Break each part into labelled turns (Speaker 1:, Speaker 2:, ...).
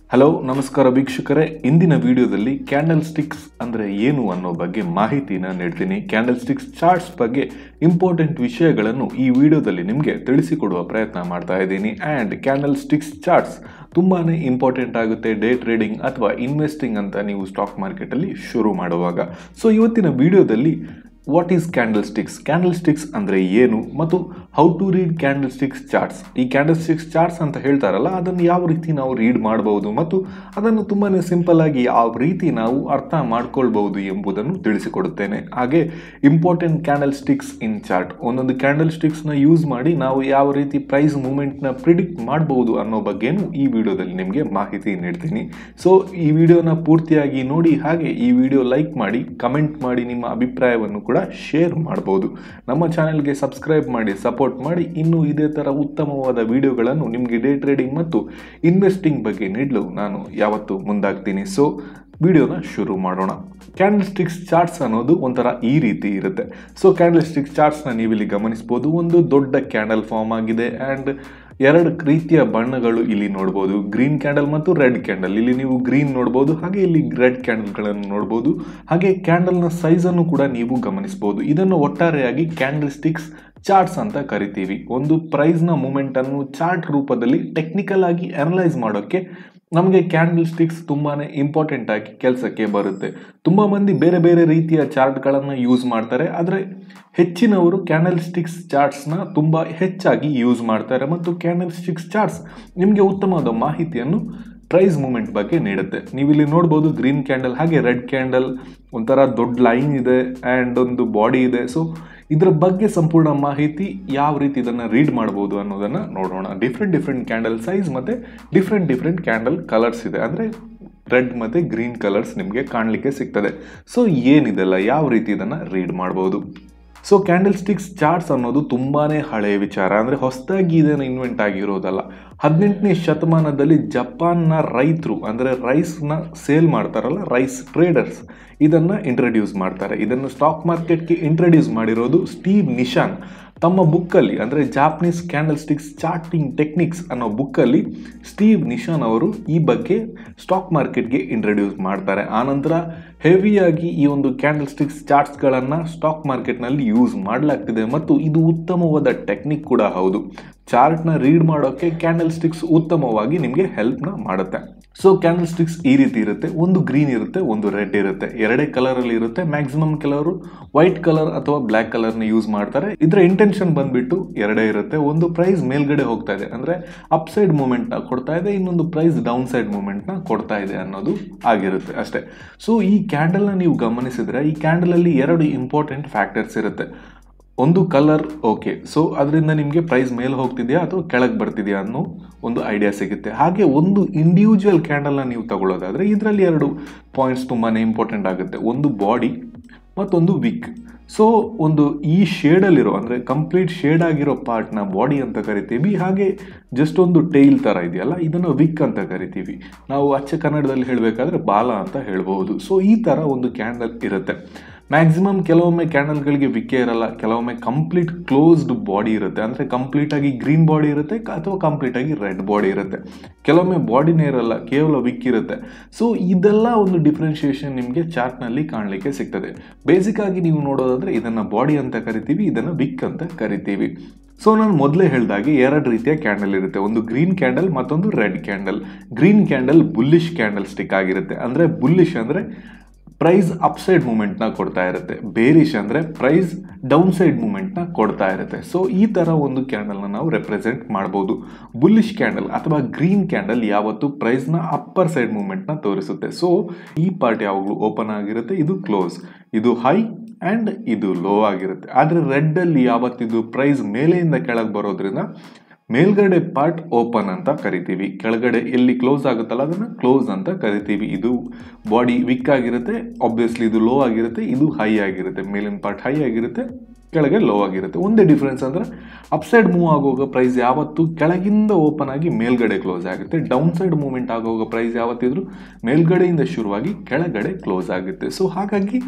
Speaker 1: hello ನಮಸ್ಕಾರ ವೀಕ್ಷಕರೇ ಇಂದಿನ ವಿಡಿಯೋದಲ್ಲಿ ಕ್ಯಾಂಡಲ್ ಸ್ಟಿಕ್ಸ್ ಅಂದರೆ ಏನು ಅನ್ನೋ ಬಗ್ಗೆ ಮಾಹಿತಿನ ನೀಡ್ತೀನಿ ಕ್ಯಾಂಡಲ್ ಸ್ಟಿಕ್ಸ್ ಚಾರ್ಟ್ಸ್ ಬಗ್ಗೆ ಇಂಪಾರ್ಟೆಂಟ್ ವಿಷಯಗಳನ್ನು ಈ ವಿಡಿಯೋದಲ್ಲಿ ನಿಮಗೆ ತಿಳಿಸಿಕೊಡುವ ಪ್ರಯತ್ನ ಮಾಡ್ತಾ ಇದ್ದೀನಿ ಆ್ಯಂಡ್ ಕ್ಯಾಂಡಲ್ ಸ್ಟಿಕ್ಸ್ ಚಾರ್ಟ್ಸ್ ತುಂಬಾ ಇಂಪಾರ್ಟೆಂಟ್ ಆಗುತ್ತೆ ಡೇ ಟ್ರೇಡಿಂಗ್ ಅಥವಾ ಇನ್ವೆಸ್ಟಿಂಗ್ ಅಂತ ನೀವು ಸ್ಟಾಕ್ ಮಾರ್ಕೆಟಲ್ಲಿ ಶುರು ಮಾಡುವಾಗ ಸೊ ಇವತ್ತಿನ ವಿಡಿಯೋದಲ್ಲಿ what is candlesticks candlesticks ಅಂದರೆ ಏನು ಮತ್ತು how to read candlesticks charts ಈ ಕ್ಯಾಂಡಲ್ ಸ್ಟಿಕ್ಸ್ ಚಾರ್ಟ್ಸ್ ಅಂತ ಹೇಳ್ತಾರಲ್ಲ ಅದನ್ನು ಯಾವ ರೀತಿ ನಾವು ರೀಡ್ ಮಾಡಬಹುದು ಮತ್ತು ಅದನ್ನು ತುಂಬಾ ಸಿಂಪಲ್ ಆಗಿ ಯಾವ ರೀತಿ ನಾವು ಅರ್ಥ ಮಾಡ್ಕೊಳ್ಬಹುದು ಎಂಬುದನ್ನು ತಿಳಿಸಿಕೊಡುತ್ತೇನೆ ಹಾಗೆ important candlesticks in chart ಒಂದೊಂದು ಕ್ಯಾಂಡಲ್ ಸ್ಟಿಕ್ಸ್ನ ಯೂಸ್ ಮಾಡಿ ನಾವು ಯಾವ ರೀತಿ ಪ್ರೈಸ್ ಮೂಮೆಂಟ್ನ ಪ್ರಿಡಿಕ್ಟ್ ಮಾಡಬಹುದು ಅನ್ನೋ ಬಗ್ಗೆನೂ ಈ ವಿಡಿಯೋದಲ್ಲಿ ನಿಮಗೆ ಮಾಹಿತಿ ನೀಡ್ತೀನಿ ಸೊ ಈ ವಿಡಿಯೋನ ಪೂರ್ತಿಯಾಗಿ ನೋಡಿ ಹಾಗೆ ಈ ವಿಡಿಯೋ ಲೈಕ್ ಮಾಡಿ ಕಮೆಂಟ್ ಮಾಡಿ ನಿಮ್ಮ ಅಭಿಪ್ರಾಯವನ್ನು ಕೂಡ ಶೇರ್ ಮಾಡಬಹುದು ನಮ್ಮ ಚಾನೆಲ್ಗೆ ಸಬ್ಸ್ಕ್ರೈಬ್ ಮಾಡಿ ಸಪೋರ್ಟ್ ಮಾಡಿ ಇನ್ನು ಇದೇ ಥರ ಉತ್ತಮವಾದ ವಿಡಿಯೋಗಳನ್ನು ನಿಮಗೆ ಡೇ ಟ್ರೇಡಿಂಗ್ ಮತ್ತು ಇನ್ವೆಸ್ಟಿಂಗ್ ಬಗ್ಗೆ ನೀಡಲು ನಾನು ಯಾವತ್ತೂ ಮುಂದಾಗ್ತೀನಿ ಸೊ ವಿಡಿಯೋನ ಶುರು ಮಾಡೋಣ ಕ್ಯಾಂಡಲ್ ಸ್ಟಿಕ್ಸ್ ಚಾರ್ಟ್ಸ್ ಅನ್ನೋದು ಒಂಥರ ಈ ರೀತಿ ಇರುತ್ತೆ ಸೊ ಕ್ಯಾಂಡಲ್ ಸ್ಟಿಕ್ಸ್ ಚಾರ್ಟ್ಸ್ನ ನೀವಿಲ್ಲಿ ಗಮನಿಸ್ಬೋದು ಒಂದು ದೊಡ್ಡ ಕ್ಯಾಂಡಲ್ ಫಾರ್ಮ್ ಆಗಿದೆ ಆ್ಯಂಡ್ ಎರಡು ರೀತಿಯ ಬಣ್ಣಗಳು ಇಲ್ಲಿ ನೋಡ್ಬೋದು ಗ್ರೀನ್ ಕ್ಯಾಂಡಲ್ ಮತ್ತು ರೆಡ್ ಕ್ಯಾಂಡಲ್ ಇಲ್ಲಿ ನೀವು ಗ್ರೀನ್ ನೋಡ್ಬೋದು ಹಾಗೆ ಇಲ್ಲಿ ರೆಡ್ ಕ್ಯಾಂಡಲ್ಗಳನ್ನು ನೋಡ್ಬೋದು ಹಾಗೆ ಕ್ಯಾಂಡಲ್ನ ಸೈಜನ್ನು ಕೂಡ ನೀವು ಗಮನಿಸ್ಬೋದು ಇದನ್ನು ಒಟ್ಟಾರೆಯಾಗಿ ಕ್ಯಾಂಡಲ್ ಸ್ಟಿಕ್ಸ್ ಚಾರ್ಟ್ಸ್ ಅಂತ ಕರಿತೀವಿ ಒಂದು ಪ್ರೈಸ್ನ ಮೂಮೆಂಟನ್ನು ಚಾರ್ಟ್ ರೂಪದಲ್ಲಿ ಟೆಕ್ನಿಕಲ್ ಆಗಿ ಅನಲೈಸ್ ಮಾಡೋಕ್ಕೆ ನಮಗೆ ಕ್ಯಾಂಡಲ್ ಸ್ಟಿಕ್ಸ್ ತುಂಬಾ ಇಂಪಾರ್ಟೆಂಟ್ ಆಗಿ ಕೆಲಸಕ್ಕೆ ಬರುತ್ತೆ ತುಂಬ ಮಂದಿ ಬೇರೆ ಬೇರೆ ರೀತಿಯ ಚಾರ್ಟ್ಗಳನ್ನು ಯೂಸ್ ಮಾಡ್ತಾರೆ ಆದರೆ ಹೆಚ್ಚಿನವರು ಕ್ಯಾಂಡಲ್ ಸ್ಟಿಕ್ಸ್ ಚಾರ್ಟ್ಸ್ನ ತುಂಬ ಹೆಚ್ಚಾಗಿ ಯೂಸ್ ಮಾಡ್ತಾರೆ ಮತ್ತು ಕ್ಯಾಂಡಲ್ ಸ್ಟಿಕ್ಸ್ ಚಾರ್ಟ್ಸ್ ನಿಮಗೆ ಉತ್ತಮವಾದ ಮಾಹಿತಿಯನ್ನು ಪ್ರೈಸ್ ಮೂಮೆಂಟ್ ಬಗ್ಗೆ ನೀಡುತ್ತೆ ನೀವಿಲ್ಲಿ ನೋಡ್ಬೋದು ಗ್ರೀನ್ ಕ್ಯಾಂಡಲ್ ಹಾಗೆ ರೆಡ್ ಕ್ಯಾಂಡಲ್ ಒಂಥರ ದೊಡ್ಡ ಲೈನ್ ಇದೆ ಆ್ಯಂಡ್ ಒಂದು ಬಾಡಿ ಇದೆ ಸೊ ಇದರ ಬಗ್ಗೆ ಸಂಪೂರ್ಣ ಮಾಹಿತಿ ಯಾವ ರೀತಿ ಇದನ್ನು ರೀಡ್ ಮಾಡ್ಬೋದು ಅನ್ನೋದನ್ನು ನೋಡೋಣ ಡಿಫ್ರೆಂಟ್ ಡಿಫ್ರೆಂಟ್ ಕ್ಯಾಂಡಲ್ ಸೈಜ್ ಮತ್ತು ಡಿಫ್ರೆಂಟ್ ಡಿಫ್ರೆಂಟ್ ಕ್ಯಾಂಡಲ್ ಕಲರ್ಸ್ ಇದೆ ಅಂದರೆ ರೆಡ್ ಮತ್ತು ಗ್ರೀನ್ ಕಲರ್ಸ್ ನಿಮಗೆ ಕಾಣಲಿಕ್ಕೆ ಸಿಗ್ತದೆ ಸೊ ಏನಿದೆಲ್ಲ ಯಾವ ರೀತಿ ಇದನ್ನು ರೀಡ್ ಮಾಡ್ಬೋದು ಸೊ ಕ್ಯಾಂಡಲ್ ಸ್ಟಿಕ್ಸ್ ಚಾರ್ಟ್ಸ್ ಅನ್ನೋದು ತುಂಬಾ ಹಳೆಯ ವಿಚಾರ ಅಂದರೆ ಹೊಸದಾಗಿ ಇದನ್ನು ಇನ್ವೆಂಟ್ ಆಗಿರೋದಲ್ಲ ಹದಿನೆಂಟನೇ ಶತಮಾನದಲ್ಲಿ ಜಪಾನ್ನ ರೈತರು ಅಂದರೆ ರೈಸ್ನ ಸೇಲ್ ಮಾಡ್ತಾರಲ್ಲ ರೈಸ್ ಟ್ರೇಡರ್ಸ್ ಇದನ್ನು ಇಂಟ್ರಡ್ಯೂಸ್ ಮಾಡ್ತಾರೆ ಇದನ್ನು ಸ್ಟಾಕ್ ಮಾರ್ಕೆಟ್ಗೆ ಇಂಟ್ರಡ್ಯೂಸ್ ಮಾಡಿರೋದು ಸ್ಟೀವ್ ನಿಶಾನ್ ತಮ್ಮ ಬುಕ್ಕಲ್ಲಿ ಅಂದರೆ Japanese candlesticks charting techniques ಅನ್ನೋ ಬುಕ್ಕಲ್ಲಿ ಸ್ಟೀವ್ ನಿಶಾನ್ ಅವರು ಈ ಬಗ್ಗೆ ಸ್ಟಾಕ್ ಮಾರ್ಕೆಟ್ಗೆ ಇಂಟ್ರಡ್ಯೂಸ್ ಮಾಡ್ತಾರೆ ಆನಂತರ ಹೆವಿಯಾಗಿ ಈ ಒಂದು ಕ್ಯಾಂಡಲ್ ಸ್ಟಿಕ್ಸ್ ಚಾರ್ಟ್ಸ್ಗಳನ್ನು ಸ್ಟಾಕ್ ಮಾರ್ಕೆಟ್ನಲ್ಲಿ ಯೂಸ್ ಮಾಡಲಾಗ್ತಿದೆ ಮತ್ತು ಇದು ಉತ್ತಮವಾದ ಟೆಕ್ನಿಕ್ ಕೂಡ ಹೌದು ಚಾರ್ಟ್ನ ರೀಡ್ ಮಾಡೋಕ್ಕೆ ಕ್ಯಾಂಡಲ್ ಸ್ಟಿಕ್ಸ್ ಉತ್ತಮವಾಗಿ ನಿಮಗೆ ಹೆಲ್ಪ್ನ ಮಾಡುತ್ತೆ ಸೊ ಕ್ಯಾಂಡಲ್ ಸ್ಟಿಕ್ಸ್ ಈ ರೀತಿ ಇರುತ್ತೆ ಒಂದು ಗ್ರೀನ್ ಇರುತ್ತೆ ಒಂದು ರೆಡ್ ಇರುತ್ತೆ ಎರಡೇ ಕಲರಲ್ಲಿ ಇರುತ್ತೆ ಮ್ಯಾಕ್ಸಿಮಮ್ ಕೆಲವರು ವೈಟ್ ಕಲರ್ ಅಥವಾ ಬ್ಲ್ಯಾಕ್ ಕಲರ್ನ ಯೂಸ್ ಮಾಡ್ತಾರೆ ಇದರ ಇಂಟೆನ್ಷನ್ ಬಂದ್ಬಿಟ್ಟು ಎರಡೇ ಇರುತ್ತೆ ಒಂದು ಪ್ರೈಸ್ ಮೇಲ್ಗಡೆ ಹೋಗ್ತಾ ಇದೆ ಅಂದರೆ ಅಪ್ ಸೈಡ್ ಮೂಮೆಂಟ್ನ ಕೊಡ್ತಾ ಇದೆ ಇನ್ನೊಂದು ಪ್ರೈಸ್ ಡೌನ್ ಸೈಡ್ ಮೂಮೆಂಟ್ನ ಕೊಡ್ತಾ ಇದೆ ಅನ್ನೋದು ಆಗಿರುತ್ತೆ ಅಷ್ಟೇ ಸೊ ಈ ಕ್ಯಾಂಡಲ್ನ ನೀವು ಗಮನಿಸಿದ್ರೆ ಈ ಕ್ಯಾಂಡಲಲ್ಲಿ ಎರಡು ಇಂಪಾರ್ಟೆಂಟ್ ಫ್ಯಾಕ್ಟರ್ಸ್ ಇರುತ್ತೆ ಒಂದು ಕಲರ್ ಓಕೆ ಸೊ ಅದರಿಂದ ನಿಮಗೆ ಪ್ರೈಸ್ ಮೇಲೆ ಹೋಗ್ತಿದೆಯಾ ಅಥವಾ ಕೆಳಗೆ ಬರ್ತಿದೆಯಾ ಅನ್ನೋ ಒಂದು ಐಡಿಯಾ ಸಿಗುತ್ತೆ ಹಾಗೆ ಒಂದು ಇಂಡಿವಿಜುವಲ್ ಕ್ಯಾಂಡಲ್ನ ನೀವು ತಗೊಳ್ಳೋದಾದರೆ ಇದರಲ್ಲಿ ಎರಡು ಪಾಯಿಂಟ್ಸ್ ತುಂಬಾ ಇಂಪಾರ್ಟೆಂಟ್ ಆಗುತ್ತೆ ಒಂದು ಬಾಡಿ ಮತ್ತೊಂದು ವಿಕ್ ಸೊ ಒಂದು ಈ ಶೇಡಲ್ಲಿರೋ ಅಂದರೆ ಕಂಪ್ಲೀಟ್ ಶೇಡ್ ಆಗಿರೋ ಪಾರ್ಟ್ನ ಬಾಡಿ ಅಂತ ಕರಿತೀವಿ ಹಾಗೆ ಜಸ್ಟ್ ಒಂದು ಟೈಲ್ ಥರ ಇದೆಯಲ್ಲ ಇದನ್ನು ವಿಕ್ ಅಂತ ಕರಿತೀವಿ ನಾವು ಅಚ್ಚ ಕನ್ನಡದಲ್ಲಿ ಹೇಳಬೇಕಾದ್ರೆ ಬಾಲ ಅಂತ ಹೇಳ್ಬೋದು ಸೊ ಈ ಥರ ಒಂದು ಕ್ಯಾಂಡಲ್ ಇರುತ್ತೆ ಮ್ಯಾಕ್ಸಿಮಮ್ ಕೆಲವೊಮ್ಮೆ ಕ್ಯಾಂಡಲ್ಗಳಿಗೆ ವಿಕ್ಕೆ ಇರಲ್ಲ ಕೆಲವೊಮ್ಮೆ ಕಂಪ್ಲೀಟ್ ಕ್ಲೋಸ್ಡ್ ಬಾಡಿ ಇರುತ್ತೆ ಅಂದರೆ ಕಂಪ್ಲೀಟಾಗಿ ಗ್ರೀನ್ ಬಾಡಿ ಇರುತ್ತೆ ಅಥವಾ ಕಂಪ್ಲೀಟಾಗಿ ರೆಡ್ ಬಾಡಿ ಇರುತ್ತೆ ಕೆಲವೊಮ್ಮೆ ಬಾಡಿನೇ ಇರಲ್ಲ ಕೇವಲ ವಿಕ್ ಇರುತ್ತೆ ಸೊ ಇದೆಲ್ಲ ಒಂದು ಡಿಫ್ರೆನ್ಷಿಯೇಷನ್ ನಿಮಗೆ ಚಾರ್ಟ್ನಲ್ಲಿ ಕಾಣಲಿಕ್ಕೆ ಸಿಗ್ತದೆ ಬೇಸಿಕ್ ಆಗಿ ನೀವು ನೋಡೋದಾದರೆ ಇದನ್ನು ಬಾಡಿ ಅಂತ ಕರಿತೀವಿ ಇದನ್ನು ವಿಕ್ ಅಂತ ಕರಿತೀವಿ ಸೊ ನಾನು ಮೊದಲೇ ಹೇಳಿದಾಗೆ ಎರಡು ರೀತಿಯ ಕ್ಯಾಂಡಲ್ ಇರುತ್ತೆ ಒಂದು ಗ್ರೀನ್ ಕ್ಯಾಂಡಲ್ ಮತ್ತೊಂದು red candle green candle bullish candlestick ಆಗಿರುತ್ತೆ ಅಂದರೆ ಬುಲ್ಲಿಶ್ ಅಂದರೆ ಪ್ರೈಸ್ ಅಪ್ ಸೈಡ್ ಮೂಮೆಂಟ್ನ ಕೊಡ್ತಾ ಇರುತ್ತೆ ಬೇರಿಶ್ ಅಂದರೆ ಪ್ರೈಸ್ ಡೌನ್ ಸೈಡ್ ಮೂಮೆಂಟ್ನ ಕೊಡ್ತಾ ಇರುತ್ತೆ ಸೊ ಈ ಥರ ಒಂದು ಕ್ಯಾಂಡಲ್ನ ನಾವು ರೆಪ್ರೆಸೆಂಟ್ ಮಾಡ್ಬೋದು ಬುಲ್ಲಿಶ್ ಕ್ಯಾಂಡಲ್ ಅಥವಾ ಗ್ರೀನ್ ಕ್ಯಾಂಡಲ್ ಯಾವತ್ತು ಪ್ರೈಸ್ನ ಅಪ್ಪರ್ ಸೈಡ್ ಮೂಮೆಂಟ್ನ ತೋರಿಸುತ್ತೆ ಸೊ ಈ ಪಾರ್ಟ್ ಯಾವಾಗಲೂ ಓಪನ್ ಆಗಿರುತ್ತೆ ಇದು ಕ್ಲೋಸ್ ಇದು ಹೈ ಆ್ಯಂಡ್ ಇದು ಲೋ ಆಗಿರುತ್ತೆ ಆದರೆ ರೆಡ್ಡಲ್ಲಿ ಯಾವತ್ತಿದು ಪ್ರೈಸ್ ಮೇಲೆಯಿಂದ ಕೆಳಗೆ ಬರೋದ್ರಿಂದ ಮೇಲ್ಗಡೆ ಪಾರ್ಟ್ ಓಪನ್ ಅಂತ ಕರಿತೀವಿ ಕೆಳಗಡೆ ಎಲ್ಲಿ ಕ್ಲೋಸ್ ಆಗುತ್ತಲ್ಲ ಅದನ್ನು ಕ್ಲೋಸ್ ಅಂತ ಕರಿತೀವಿ ಇದು ಬಾಡಿ ವಿಕ್ ಆಗಿರುತ್ತೆ ಆಬ್ವಿಯಸ್ಲಿ ಇದು ಲೋ ಆಗಿರುತ್ತೆ ಇದು ಹೈ ಆಗಿರುತ್ತೆ ಮೇಲಿನ ಪಾರ್ಟ್ ಹೈ ಆಗಿರುತ್ತೆ ಕೆಳಗೆ ಲೋ ಆಗಿರುತ್ತೆ ಒಂದೇ ಡಿಫ್ರೆನ್ಸ್ ಅಂದರೆ ಅಪ್ಸೈಡ್ ಮೂವ್ ಆಗುವಾಗ ಪ್ರೈಸ್ ಯಾವತ್ತು ಕೆಳಗಿಂದ ಓಪನ್ ಆಗಿ ಮೇಲ್ಗಡೆ ಕ್ಲೋಸ್ ಆಗುತ್ತೆ ಡೌನ್ ಸೈಡ್ ಮೂವ್ಮೆಂಟ್ ಆಗುವಾಗ ಪ್ರೈಸ್ ಯಾವತ್ತಿದ್ರು ಮೇಲ್ಗಡೆಯಿಂದ ಶುರುವಾಗಿ ಕೆಳಗಡೆ ಕ್ಲೋಸ್ ಆಗುತ್ತೆ ಸೊ ಹಾಗಾಗಿ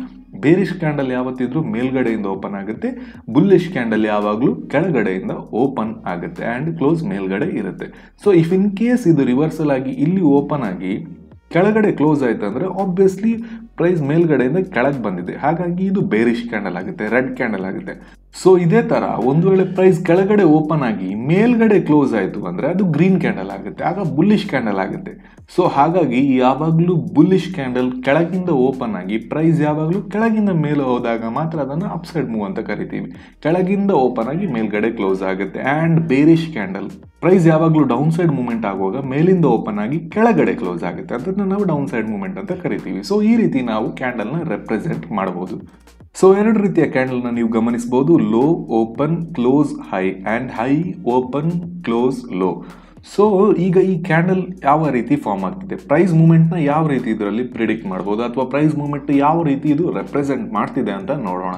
Speaker 1: ಬೇರಿಶ್ ಕ್ಯಾಂಡಲ್ ಯಾವತ್ತಿದ್ರೂ ಮೇಲ್ಗಡೆಯಿಂದ ಓಪನ್ ಆಗುತ್ತೆ ಬುಲ್ಲಿಶ್ ಕ್ಯಾಂಡಲ್ ಯಾವಾಗಲೂ ಕೆಳಗಡೆಯಿಂದ ಓಪನ್ ಆಗುತ್ತೆ ಆ್ಯಂಡ್ ಕ್ಲೋಸ್ ಮೇಲ್ಗಡೆ ಇರುತ್ತೆ ಸೊ ಇಫ್ ಇನ್ ಕೇಸ್ ಇದು ರಿವರ್ಸಲ್ ಆಗಿ ಇಲ್ಲಿ ಓಪನ್ ಆಗಿ ಕೆಳಗಡೆ ಕ್ಲೋಸ್ ಆಯ್ತು ಅಂದರೆ ಆಬ್ವಿಯಸ್ಲಿ ಪ್ರೈಸ್ ಮೇಲ್ಗಡೆಯಿಂದ ಕೆಳಗೆ ಬಂದಿದೆ ಹಾಗಾಗಿ ಇದು ಬೇರಿಶ್ ಕ್ಯಾಂಡಲ್ ಆಗುತ್ತೆ ರೆಡ್ ಕ್ಯಾಂಡಲ್ ಆಗುತ್ತೆ ಸೊ ಇದೇ ತರ ಒಂದು ವೇಳೆ ಪ್ರೈಸ್ ಕೆಳಗಡೆ ಓಪನ್ ಆಗಿ ಮೇಲ್ಗಡೆ ಕ್ಲೋಸ್ ಆಯಿತು ಅಂದರೆ ಅದು ಗ್ರೀನ್ ಕ್ಯಾಂಡಲ್ ಆಗುತ್ತೆ ಆಗ ಬುಲ್ಲಿಶ್ ಕ್ಯಾಂಡಲ್ ಆಗುತ್ತೆ ಸೊ ಹಾಗಾಗಿ ಯಾವಾಗಲೂ ಬುಲ್ಲಿಶ್ ಕ್ಯಾಂಡಲ್ ಕೆಳಗಿಂದ ಓಪನ್ ಆಗಿ ಪ್ರೈಸ್ ಯಾವಾಗಲೂ ಕೆಳಗಿಂದ ಮೇಲೆ ಹೋದಾಗ ಮಾತ್ರ ಅದನ್ನು ಅಪ್ಸೈಡ್ ಮೂವ್ ಅಂತ ಕರಿತೀವಿ ಕೆಳಗಿಂದ ಓಪನ್ ಆಗಿ ಮೇಲ್ಗಡೆ ಕ್ಲೋಸ್ ಆಗುತ್ತೆ ಆ್ಯಂಡ್ ಬೇರಿಶ್ ಕ್ಯಾಂಡಲ್ ಪ್ರೈಸ್ ಯಾವಾಗಲೂ ಡೌನ್ ಸೈಡ್ ಮೂವ್ಮೆಂಟ್ ಆಗುವಾಗ ಮೇಲಿಂದ ಓಪನ್ ಆಗಿ ಕೆಳಗಡೆ ಕ್ಲೋಸ್ ಆಗುತ್ತೆ ಅದನ್ನು ನಾವು ಡೌನ್ ಸೈಡ್ ಮೂವ್ಮೆಂಟ್ ಅಂತ ಕರಿತೀವಿ ಸೊ ಈ ರೀತಿ ನಾವು ಕ್ಯಾಂಡಲ್ನ ರೆಪ್ರೆಸೆಂಟ್ ಮಾಡಬಹುದು ಸೊ ಎರಡು ರೀತಿಯ ಕ್ಯಾಂಡಲ್ನ ನೀವು ಗಮನಿಸಬಹುದು low open close high and high open close low so ಈಗ ಈ ಕ್ಯಾಂಡಲ್ ಯಾವ ರೀತಿ ಫಾರ್ಮ್ ಆಗ್ತಿದೆ ಪ್ರೈಸ್ ಮೂಮೆಂಟ್ನ ಯಾವ ರೀತಿ ಇದರಲ್ಲಿ ಪ್ರಿಡಿಕ್ಟ್ ಮಾಡ್ಬೋದು ಅಥವಾ ಪ್ರೈಸ್ ಮೂಮೆಂಟ್ ಯಾವ ರೀತಿ ಇದು ರೆಪ್ರೆಸೆಂಟ್ ಮಾಡ್ತಿದೆ ಅಂತ ನೋಡೋಣ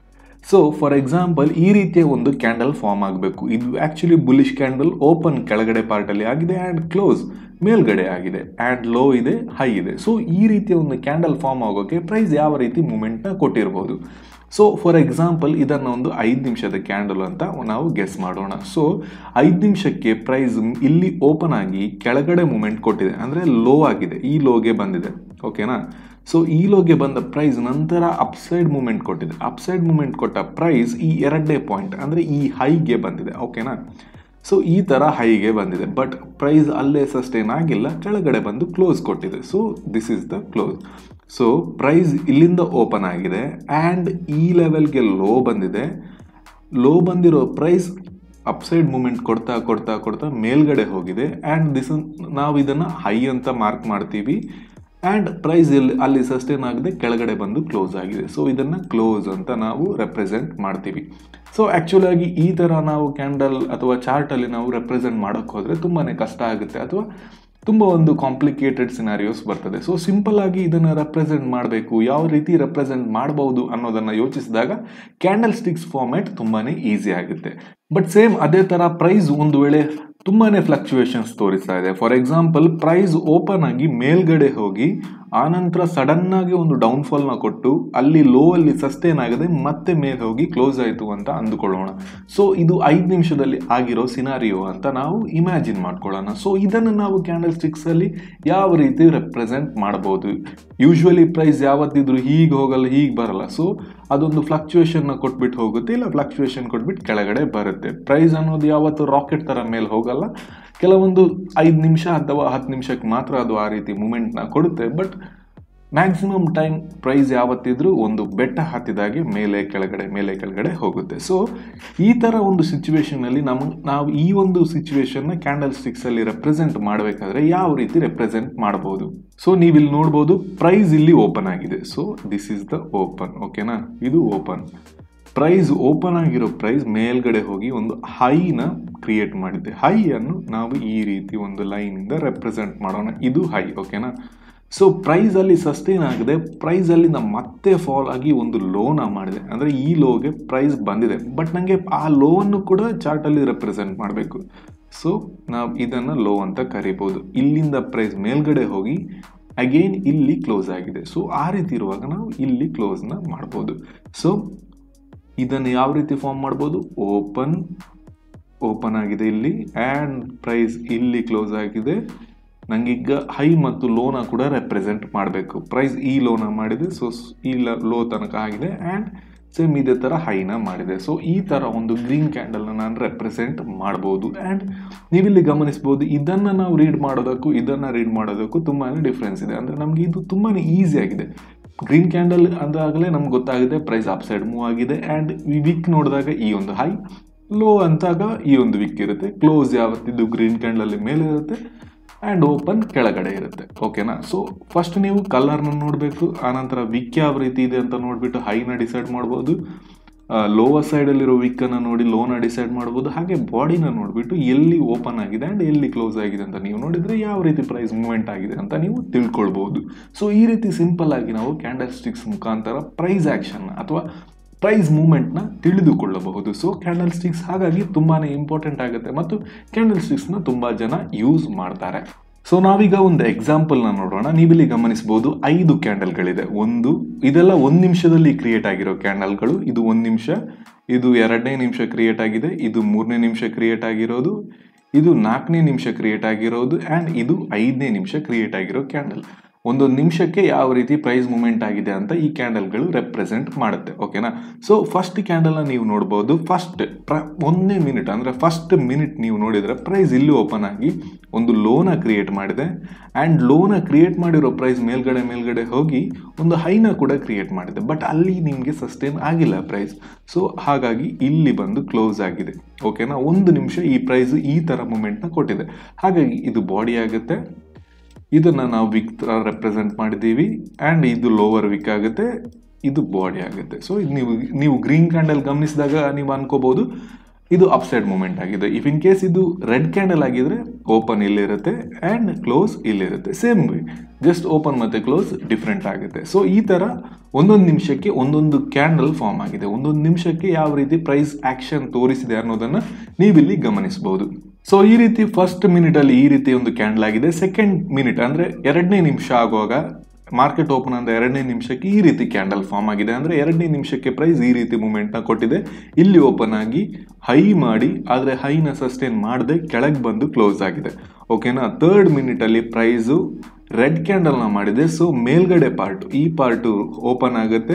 Speaker 1: ಸೊ ಫಾರ್ ಎಕ್ಸಾಂಪಲ್ ಈ ರೀತಿಯ ಒಂದು ಕ್ಯಾಂಡಲ್ ಫಾರ್ಮ್ ಆಗಬೇಕು ಇದು ಆ್ಯಕ್ಚುಲಿ ಬುಲಿಶ್ ಕ್ಯಾಂಡಲ್ ಓಪನ್ ಕೆಳಗಡೆ ಪಾರ್ಟಲ್ಲಿ ಆಗಿದೆ ಆ್ಯಂಡ್ ಕ್ಲೋಸ್ ಮೇಲ್ಗಡೆ ಆಗಿದೆ ಆ್ಯಂಡ್ ಲೋ ಇದೆ ಹೈ ಇದೆ ಸೊ ಈ ರೀತಿಯ ಒಂದು ಕ್ಯಾಂಡಲ್ ಫಾರ್ಮ್ ಆಗೋಕ್ಕೆ ಪ್ರೈಸ್ ಯಾವ ರೀತಿ ಮೂಮೆಂಟ್ನ ಕೊಟ್ಟಿರ್ಬೋದು ಸೊ ಫಾರ್ ಎಕ್ಸಾಂಪಲ್ ಇದನ್ನು ಒಂದು ಐದು ನಿಮಿಷದ ಕ್ಯಾಂಡಲ್ ಅಂತ ನಾವು ಗೆಸ್ ಮಾಡೋಣ ಸೊ ಐದು ನಿಮಿಷಕ್ಕೆ ಪ್ರೈಸ್ ಇಲ್ಲಿ ಓಪನ್ ಆಗಿ ಕೆಳಗಡೆ ಮೂಮೆಂಟ್ ಕೊಟ್ಟಿದೆ ಅಂದರೆ ಲೋ ಆಗಿದೆ ಈ ಲೋಗೆ ಬಂದಿದೆ ಓಕೆನಾ ಸೊ ಈ ಲೋಗೆ ಬಂದ ಪ್ರೈಸ್ ನಂತರ ಅಪ್ಸೈಡ್ ಮೂಮೆಂಟ್ ಕೊಟ್ಟಿದೆ ಅಪ್ಸೈಡ್ ಮೂಮೆಂಟ್ ಕೊಟ್ಟ ಪ್ರೈಸ್ ಈ ಎರಡನೇ ಪಾಯಿಂಟ್ ಅಂದರೆ ಈ ಹೈಗೆ ಬಂದಿದೆ ಓಕೆನಾ ಸೊ ಈ ಥರ ಹೈಗೆ ಬಂದಿದೆ ಬಟ್ ಪ್ರೈಸ್ ಅಲ್ಲೇ ಸಸ್ಟೈನ್ ಆಗಿಲ್ಲ ಕೆಳಗಡೆ ಬಂದು ಕ್ಲೋಸ್ ಕೊಟ್ಟಿದೆ so this is the close so price ಇಲ್ಲಿಂದ ಓಪನ್ ಆಗಿದೆ ಆ್ಯಂಡ್ ಈ ಲೆವೆಲ್ಗೆ ಲೋ ಬಂದಿದೆ ಲೋ ಬಂದಿರೋ ಪ್ರೈಸ್ ಅಪ್ಸೈಡ್ ಮೂಮೆಂಟ್ ಕೊಡ್ತಾ ಕೊಡ್ತಾ ಕೊಡ್ತಾ ಮೇಲ್ಗಡೆ ಹೋಗಿದೆ ಆ್ಯಂಡ್ ದಿಸ್ ನಾವು ಇದನ್ನು ಹೈ ಅಂತ ಮಾರ್ಕ್ ಮಾಡ್ತೀವಿ ಆ್ಯಂಡ್ ಪ್ರೈಸ್ ಇಲ್ಲಿ ಅಲ್ಲಿ ಸಸ್ಟೈನ್ ಆಗದೆ ಕೆಳಗಡೆ ಬಂದು ಕ್ಲೋಸ್ ಆಗಿದೆ ಸೊ ಇದನ್ನು ಕ್ಲೋಸ್ ಅಂತ ನಾವು ರೆಪ್ರೆಸೆಂಟ್ ಮಾಡ್ತೀವಿ ಸೊ ಆ್ಯಕ್ಚುಲ್ ಆಗಿ ಈ ಥರ ನಾವು ಕ್ಯಾಂಡಲ್ ಅಥವಾ ಚಾರ್ಟಲ್ಲಿ ನಾವು ರೆಪ್ರೆಸೆಂಟ್ ಮಾಡೋಕ್ಕೆ ಹೋದರೆ ತುಂಬಾ ಕಷ್ಟ ಆಗುತ್ತೆ ಅಥವಾ ತುಂಬ ಒಂದು ಕಾಂಪ್ಲಿಕೇಟೆಡ್ ಸಿನಾರಿಯೋಸ್ ಬರ್ತದೆ ಸೊ ಸಿಂಪಲ್ ಆಗಿ ಇದನ್ನು ರೆಪ್ರೆಸೆಂಟ್ ಮಾಡಬೇಕು ಯಾವ ರೀತಿ ರೆಪ್ರೆಸೆಂಟ್ ಮಾಡ್ಬೋದು ಅನ್ನೋದನ್ನು ಯೋಚಿಸಿದಾಗ ಕ್ಯಾಂಡಲ್ ಸ್ಟಿಕ್ಸ್ ಫಾರ್ಮ್ಯಾಟ್ ತುಂಬಾ ಈಸಿ ಆಗುತ್ತೆ ಬಟ್ ಸೇಮ್ ಅದೇ ಥರ ಪ್ರೈಸ್ ಒಂದು ವೇಳೆ ತುಂಬಾ ಫ್ಲಕ್ಚುಯೇಷನ್ಸ್ ತೋರಿಸ್ತಾ ಇದೆ ಫಾರ್ ಎಕ್ಸಾಂಪಲ್ ಪ್ರೈಸ್ ಓಪನ್ ಆಗಿ ಮೇಲ್ಗಡೆ ಹೋಗಿ ಆನಂತರ ಸಡನ್ ಆಗಿ ಒಂದು ಡೌನ್ಫಾಲ್ನ ಕೊಟ್ಟು ಅಲ್ಲಿ ಲೋ ಅಲ್ಲಿ ಸಸ್ಟೇನ್ ಆಗದೆ ಮತ್ತೆ ಮೇಲೆ ಹೋಗಿ ಕ್ಲೋಸ್ ಆಯಿತು ಅಂತ ಅಂದುಕೊಳ್ಳೋಣ ಸೊ ಇದು ಐದು ನಿಮಿಷದಲ್ಲಿ ಆಗಿರೋ ಸಿನಾರಿಯೋ ಅಂತ ನಾವು ಇಮ್ಯಾಜಿನ್ ಮಾಡ್ಕೊಳ್ಳೋಣ ಸೊ ಇದನ್ನು ನಾವು ಕ್ಯಾಂಡಲ್ ಸ್ಟಿಕ್ಸಲ್ಲಿ ಯಾವ ರೀತಿ ರೆಪ್ರೆಸೆಂಟ್ ಮಾಡ್ಬೋದು ಯೂಶ್ವಲಿ ಪ್ರೈಸ್ ಯಾವತ್ತಿದ್ರು ಹೀಗೆ ಹೋಗಲ್ಲ ಹೀಗೆ ಬರಲ್ಲ ಸೊ ಅದೊಂದು ಫ್ಲಕ್ಚುಯೇಷನ್ನ ಕೊಟ್ಬಿಟ್ಟು ಹೋಗುತ್ತೆ ಇಲ್ಲ ಫ್ಲಕ್ಚುಯೇಷನ್ ಕೊಟ್ಬಿಟ್ಟು ಕೆಳಗಡೆ ಬರುತ್ತೆ ಪ್ರೈಸ್ ಅನ್ನೋದು ಯಾವತ್ತು ರಾಕೆಟ್ ಥರ ಮೇಲೆ ಹೋಗಲ್ಲ ಕೆಲವೊಂದು ಐದು ನಿಮಿಷ ಅಥವಾ ಹತ್ತು ನಿಮಿಷಕ್ಕೆ ಮಾತ್ರ ಅದು ಆ ರೀತಿ ಮೂಮೆಂಟ್ನ ಕೊಡುತ್ತೆ ಬಟ್ ಮ್ಯಾಕ್ಸಿಮಮ್ ಟೈಮ್ ಪ್ರೈಸ್ ಯಾವತ್ತಿದ್ರೂ ಒಂದು ಬೆಟ್ಟ ಹತ್ತಿದಾಗೆ ಮೇಲೆ ಕೆಳಗಡೆ ಮೇಲೆ ಕೆಳಗಡೆ ಹೋಗುತ್ತೆ ಸೊ ಈ ಥರ ಒಂದು ಸಿಚುವೇಶನಲ್ಲಿ ನಮಗೆ ನಾವು ಈ ಒಂದು ಸಿಚುವೇಶನ್ನ ಕ್ಯಾಂಡಲ್ ಸ್ಟಿಕ್ಸಲ್ಲಿ ರೆಪ್ರೆಸೆಂಟ್ ಮಾಡಬೇಕಾದ್ರೆ ಯಾವ ರೀತಿ ರೆಪ್ರೆಸೆಂಟ್ ಮಾಡ್ಬೋದು ಸೊ ನೀವಿಲ್ಲಿ ನೋಡ್ಬೋದು ಪ್ರೈಸ್ ಇಲ್ಲಿ ಓಪನ್ ಆಗಿದೆ so this is the open ಓಕೆನಾ ಇದು ಓಪನ್ ಪ್ರೈಸ್ ಓಪನ್ ಆಗಿರೋ ಪ್ರೈಸ್ ಮೇಲ್ಗಡೆ ಹೋಗಿ ಒಂದು ಹೈನ ಕ್ರಿಯೇಟ್ ಮಾಡಿದೆ ಹೈ ಅನ್ನು ನಾವು ಈ ರೀತಿ ಒಂದು ಲೈನಿಂದ ರೆಪ್ರೆಸೆಂಟ್ ಮಾಡೋಣ ಇದು ಹೈ ಓಕೆನಾ ಸೊ ಪ್ರೈಸಲ್ಲಿ ಸಸ್ಟೈನ್ ಆಗಿದೆ ಪ್ರೈಸಲ್ಲಿ ನಾವು ಮತ್ತೆ ಫಾಲ್ ಆಗಿ ಒಂದು ಲೋನ ಮಾಡಿದೆ ಅಂದರೆ ಈ ಲೋಗೆ ಪ್ರೈಸ್ ಬಂದಿದೆ ಬಟ್ ನನಗೆ ಆ ಲೋವನ್ನು ಕೂಡ ಚಾರ್ಟಲ್ಲಿ ರೆಪ್ರೆಸೆಂಟ್ ಮಾಡಬೇಕು ಸೊ ನಾವು ಇದನ್ನು ಲೋ ಅಂತ ಕರಿಬೋದು ಇಲ್ಲಿಂದ ಪ್ರೈಸ್ ಮೇಲ್ಗಡೆ ಹೋಗಿ ಅಗೈನ್ ಇಲ್ಲಿ ಕ್ಲೋಸ್ ಆಗಿದೆ ಸೊ ಆ ರೀತಿ ಇರುವಾಗ ನಾವು ಇಲ್ಲಿ ಕ್ಲೋಸ್ನ ಮಾಡ್ಬೋದು ಸೊ ಇದನ್ನು ಯಾವ ರೀತಿ ಫಾರ್ಮ್ ಮಾಡ್ಬೋದು ಓಪನ್ ಓಪನ್ ಆಗಿದೆ ಇಲ್ಲಿ ಆ್ಯಂಡ್ ಪ್ರೈಸ್ ಇಲ್ಲಿ ಕ್ಲೋಸ್ ಆಗಿದೆ ನನಗೀಗ ಹೈ ಮತ್ತು ಲೋನ ಕೂಡ ರೆಪ್ರೆಸೆಂಟ್ ಮಾಡಬೇಕು ಪ್ರೈಸ್ ಈ ಲೋನ ಮಾಡಿದೆ ಸೊ ಈ ಲೋ ತನಕ ಆಗಿದೆ ಆ್ಯಂಡ್ ಸೇಮ್ ಇದೇ ಥರ ಹೈನ ಮಾಡಿದೆ ಸೊ ಈ ಥರ ಒಂದು ಗ್ರೀನ್ ಕ್ಯಾಂಡಲ್ನ ನಾನು ರೆಪ್ರೆಸೆಂಟ್ ಮಾಡ್ಬೋದು ಆ್ಯಂಡ್ ನೀವಿಲ್ಲಿ ಗಮನಿಸ್ಬೋದು ಇದನ್ನು ನಾವು ರೀಡ್ ಮಾಡೋದಕ್ಕೂ ಇದನ್ನು ರೀಡ್ ಮಾಡೋದಕ್ಕೂ ತುಂಬಾ ಡಿಫ್ರೆನ್ಸ್ ಇದೆ ಅಂದರೆ ನಮಗೆ ಇದು ತುಂಬಾ ಈಸಿ ಆಗಿದೆ ಗ್ರೀನ್ ಕ್ಯಾಂಡಲ್ ಅಂದಾಗಲೇ ನಮ್ಗೆ ಗೊತ್ತಾಗಿದೆ ಪ್ರೈಸ್ ಅಪ್ ಸೈಡ್ ಮೂವ್ ಆಗಿದೆ ಆ್ಯಂಡ್ ಈ ವಿಕ್ ನೋಡಿದಾಗ ಈ ಒಂದು ಹೈ ಲೋ ಅಂತಾಗ ಈ ಒಂದು ವಿಕ್ ಇರುತ್ತೆ ಕ್ಲೋಸ್ ಯಾವತ್ತಿದ್ದು ಗ್ರೀನ್ ಕ್ಯಾಂಡಲ್ ಮೇಲೆ ಇರುತ್ತೆ ಆ್ಯಂಡ್ ಓಪನ್ ಕೆಳಗಡೆ ಇರುತ್ತೆ ಓಕೆನಾ ಸೊ ಫಸ್ಟ್ ನೀವು ಕಲರ್ನ ನೋಡಬೇಕು ಆನಂತರ ವಿಕ್ ಯಾವ ರೀತಿ ಇದೆ ಅಂತ ನೋಡಿಬಿಟ್ಟು ಹೈನ ಡಿಸೈಡ್ ಮಾಡ್ಬೋದು ಲೋವರ್ ಸೈಡಲ್ಲಿರೋ ವಿಕ್ಕನ್ನು ನೋಡಿ ಲೋನ ಡಿಸೈಡ್ ಮಾಡ್ಬೋದು ಹಾಗೆ ಬಾಡಿನ ನೋಡಿಬಿಟ್ಟು ಎಲ್ಲಿ ಓಪನ್ ಆಗಿದೆ ಆ್ಯಂಡ್ ಎಲ್ಲಿ ಕ್ಲೋಸ್ ಆಗಿದೆ ಅಂತ ನೀವು ನೋಡಿದರೆ ಯಾವ ರೀತಿ ಪ್ರೈಸ್ ಮೂವ್ಮೆಂಟ್ ಆಗಿದೆ ಅಂತ ನೀವು ತಿಳ್ಕೊಳ್ಬೋದು ಸೊ ಈ ರೀತಿ ಸಿಂಪಲ್ ಆಗಿ ನಾವು ಕ್ಯಾಂಡಲ್ ಸ್ಟಿಕ್ಸ್ ಮುಖಾಂತರ ಪ್ರೈಸ್ ಆ್ಯಕ್ಷನ್ ಅಥವಾ ಪ್ರೈಸ್ ಮೂಮೆಂಟ್ನ ತಿಳಿದುಕೊಳ್ಳಬಹುದು ಸೊ ಕ್ಯಾಂಡಲ್ ಸ್ಟಿಕ್ಸ್ ಹಾಗಾಗಿ ತುಂಬಾ ಇಂಪಾರ್ಟೆಂಟ್ ಆಗುತ್ತೆ ಮತ್ತು ಕ್ಯಾಂಡಲ್ ಸ್ಟಿಕ್ಸ್ನ ತುಂಬ ಜನ ಯೂಸ್ ಮಾಡ್ತಾರೆ ಸೊ ನಾವೀಗ ಒಂದು ಎಕ್ಸಾಂಪಲ್ನ ನೋಡೋಣ ನೀವಿಲ್ಲಿ ಗಮನಿಸಬಹುದು ಐದು ಕ್ಯಾಂಡಲ್ಗಳಿದೆ ಒಂದು ಇದೆಲ್ಲ ಒಂದು ನಿಮಿಷದಲ್ಲಿ ಕ್ರಿಯೇಟ್ ಆಗಿರೋ ಕ್ಯಾಂಡಲ್ಗಳು ಇದು ಒಂದು ನಿಮಿಷ ಇದು ಎರಡನೇ ನಿಮಿಷ ಕ್ರಿಯೇಟ್ ಆಗಿದೆ ಇದು ಮೂರನೇ ನಿಮಿಷ ಕ್ರಿಯೇಟ್ ಆಗಿರೋದು ಇದು ನಾಲ್ಕನೇ ನಿಮಿಷ ಕ್ರಿಯೇಟ್ ಆಗಿರೋದು ಆ್ಯಂಡ್ ಇದು ಐದನೇ ನಿಮಿಷ ಕ್ರಿಯೇಟ್ ಆಗಿರೋ ಕ್ಯಾಂಡಲ್ ಒಂದೊಂದು ನಿಮಿಷಕ್ಕೆ ಯಾವ ರೀತಿ ಪ್ರೈಸ್ ಮೂಮೆಂಟ್ ಆಗಿದೆ ಅಂತ ಈ ಕ್ಯಾಂಡಲ್ಗಳು ರೆಪ್ರೆಸೆಂಟ್ ಮಾಡುತ್ತೆ ಓಕೆನಾ ಸೊ ಫಸ್ಟ್ ಕ್ಯಾಂಡಲ್ನ ನೀವು ನೋಡ್ಬೋದು ಫಸ್ಟ್ ಪ್ರ ಒಂದನೇ ಮಿನಿಟ್ ಅಂದರೆ ಫಸ್ಟ್ ಮಿನಿಟ್ ನೀವು ನೋಡಿದರೆ ಪ್ರೈಸ್ ಇಲ್ಲಿ ಓಪನ್ ಆಗಿ ಒಂದು ಲೋನ ಕ್ರಿಯೇಟ್ ಮಾಡಿದೆ ಆ್ಯಂಡ್ ಲೋನ ಕ್ರಿಯೇಟ್ ಮಾಡಿರೋ ಪ್ರೈಸ್ ಮೇಲ್ಗಡೆ ಮೇಲ್ಗಡೆ ಹೋಗಿ ಒಂದು ಹೈನ ಕೂಡ ಕ್ರಿಯೇಟ್ ಮಾಡಿದೆ ಬಟ್ ಅಲ್ಲಿ ನಿಮಗೆ ಸಸ್ಟೈನ್ ಆಗಿಲ್ಲ ಪ್ರೈಸ್ ಸೊ ಹಾಗಾಗಿ ಇಲ್ಲಿ ಬಂದು ಕ್ಲೋಸ್ ಆಗಿದೆ ಓಕೆನಾ ಒಂದು ನಿಮಿಷ ಈ ಪ್ರೈಸ್ ಈ ಥರ ಮೂಮೆಂಟ್ನ ಕೊಟ್ಟಿದೆ ಹಾಗಾಗಿ ಇದು ಬಾಡಿ ಆಗುತ್ತೆ ಇದನ್ನು ನಾವು ವಿಕ್ ಥರ ರೆಪ್ರೆಸೆಂಟ್ ಮಾಡಿದ್ದೀವಿ ಆ್ಯಂಡ್ ಇದು ಲೋವರ್ ವಿಕ್ ಆಗುತ್ತೆ ಇದು ಬಾಡಿ ಆಗುತ್ತೆ ಸೊ ಇದು ನೀವು ನೀವು ಗ್ರೀನ್ ಕ್ಯಾಂಡಲ್ ಗಮನಿಸಿದಾಗ ನೀವು ಅನ್ಕೋಬಹುದು ಇದು ಅಪ್ಸೈಡ್ ಮೂಮೆಂಟ್ ಆಗಿದೆ ಇಫ್ ಇನ್ ಕೇಸ್ ಇದು ರೆಡ್ ಕ್ಯಾಂಡಲ್ ಆಗಿದ್ರೆ ಓಪನ್ ಇಲ್ಲಿರುತ್ತೆ ಆ್ಯಂಡ್ ಕ್ಲೋಸ್ ಇಲ್ಲಿರುತ್ತೆ ಸೇಮ್ ಜಸ್ಟ್ ಓಪನ್ ಮತ್ತು ಕ್ಲೋಸ್ ಡಿಫ್ರೆಂಟ್ ಆಗುತ್ತೆ ಸೊ ಈ ಥರ ಒಂದೊಂದು ನಿಮಿಷಕ್ಕೆ ಒಂದೊಂದು ಕ್ಯಾಂಡಲ್ ಫಾರ್ಮ್ ಆಗಿದೆ ಒಂದೊಂದು ನಿಮಿಷಕ್ಕೆ ಯಾವ ರೀತಿ ಪ್ರೈಸ್ ಆಕ್ಷನ್ ತೋರಿಸಿದೆ ಅನ್ನೋದನ್ನು ನೀವಿಲ್ಲಿ ಗಮನಿಸಬಹುದು ಸೊ ಈ ರೀತಿ ಫಸ್ಟ್ ಮಿನಿಟಲ್ಲಿ ಈ ರೀತಿ ಒಂದು ಕ್ಯಾಂಡಲ್ ಆಗಿದೆ ಸೆಕೆಂಡ್ ಮಿನಿಟ್ ಅಂದರೆ ಎರಡನೇ ನಿಮಿಷ ಆಗುವಾಗ ಮಾರ್ಕೆಟ್ ಓಪನ್ ಅಂದ ಎರಡನೇ ನಿಮಿಷಕ್ಕೆ ಈ ರೀತಿ ಕ್ಯಾಂಡಲ್ ಫಾರ್ಮ್ ಆಗಿದೆ ಅಂದರೆ ಎರಡನೇ ನಿಮಿಷಕ್ಕೆ ಪ್ರೈಸ್ ಈ ರೀತಿ ಮೂಮೆಂಟ್ನ ಕೊಟ್ಟಿದೆ ಇಲ್ಲಿ ಓಪನ್ ಆಗಿ ಹೈ ಮಾಡಿ ಆದರೆ ಹೈನ ಸಸ್ಟೈನ್ ಮಾಡದೆ ಕೆಳಗೆ ಬಂದು ಕ್ಲೋಸ್ ಆಗಿದೆ ಓಕೆನಾ ಥರ್ಡ್ ಮಿನಿಟಲ್ಲಿ ಪ್ರೈಸು ರೆಡ್ ಕ್ಯಾಂಡಲ್ನ ಮಾಡಿದೆ ಸೊ ಮೇಲ್ಗಡೆ ಪಾರ್ಟ್ ಈ ಪಾರ್ಟು ಓಪನ್ ಆಗುತ್ತೆ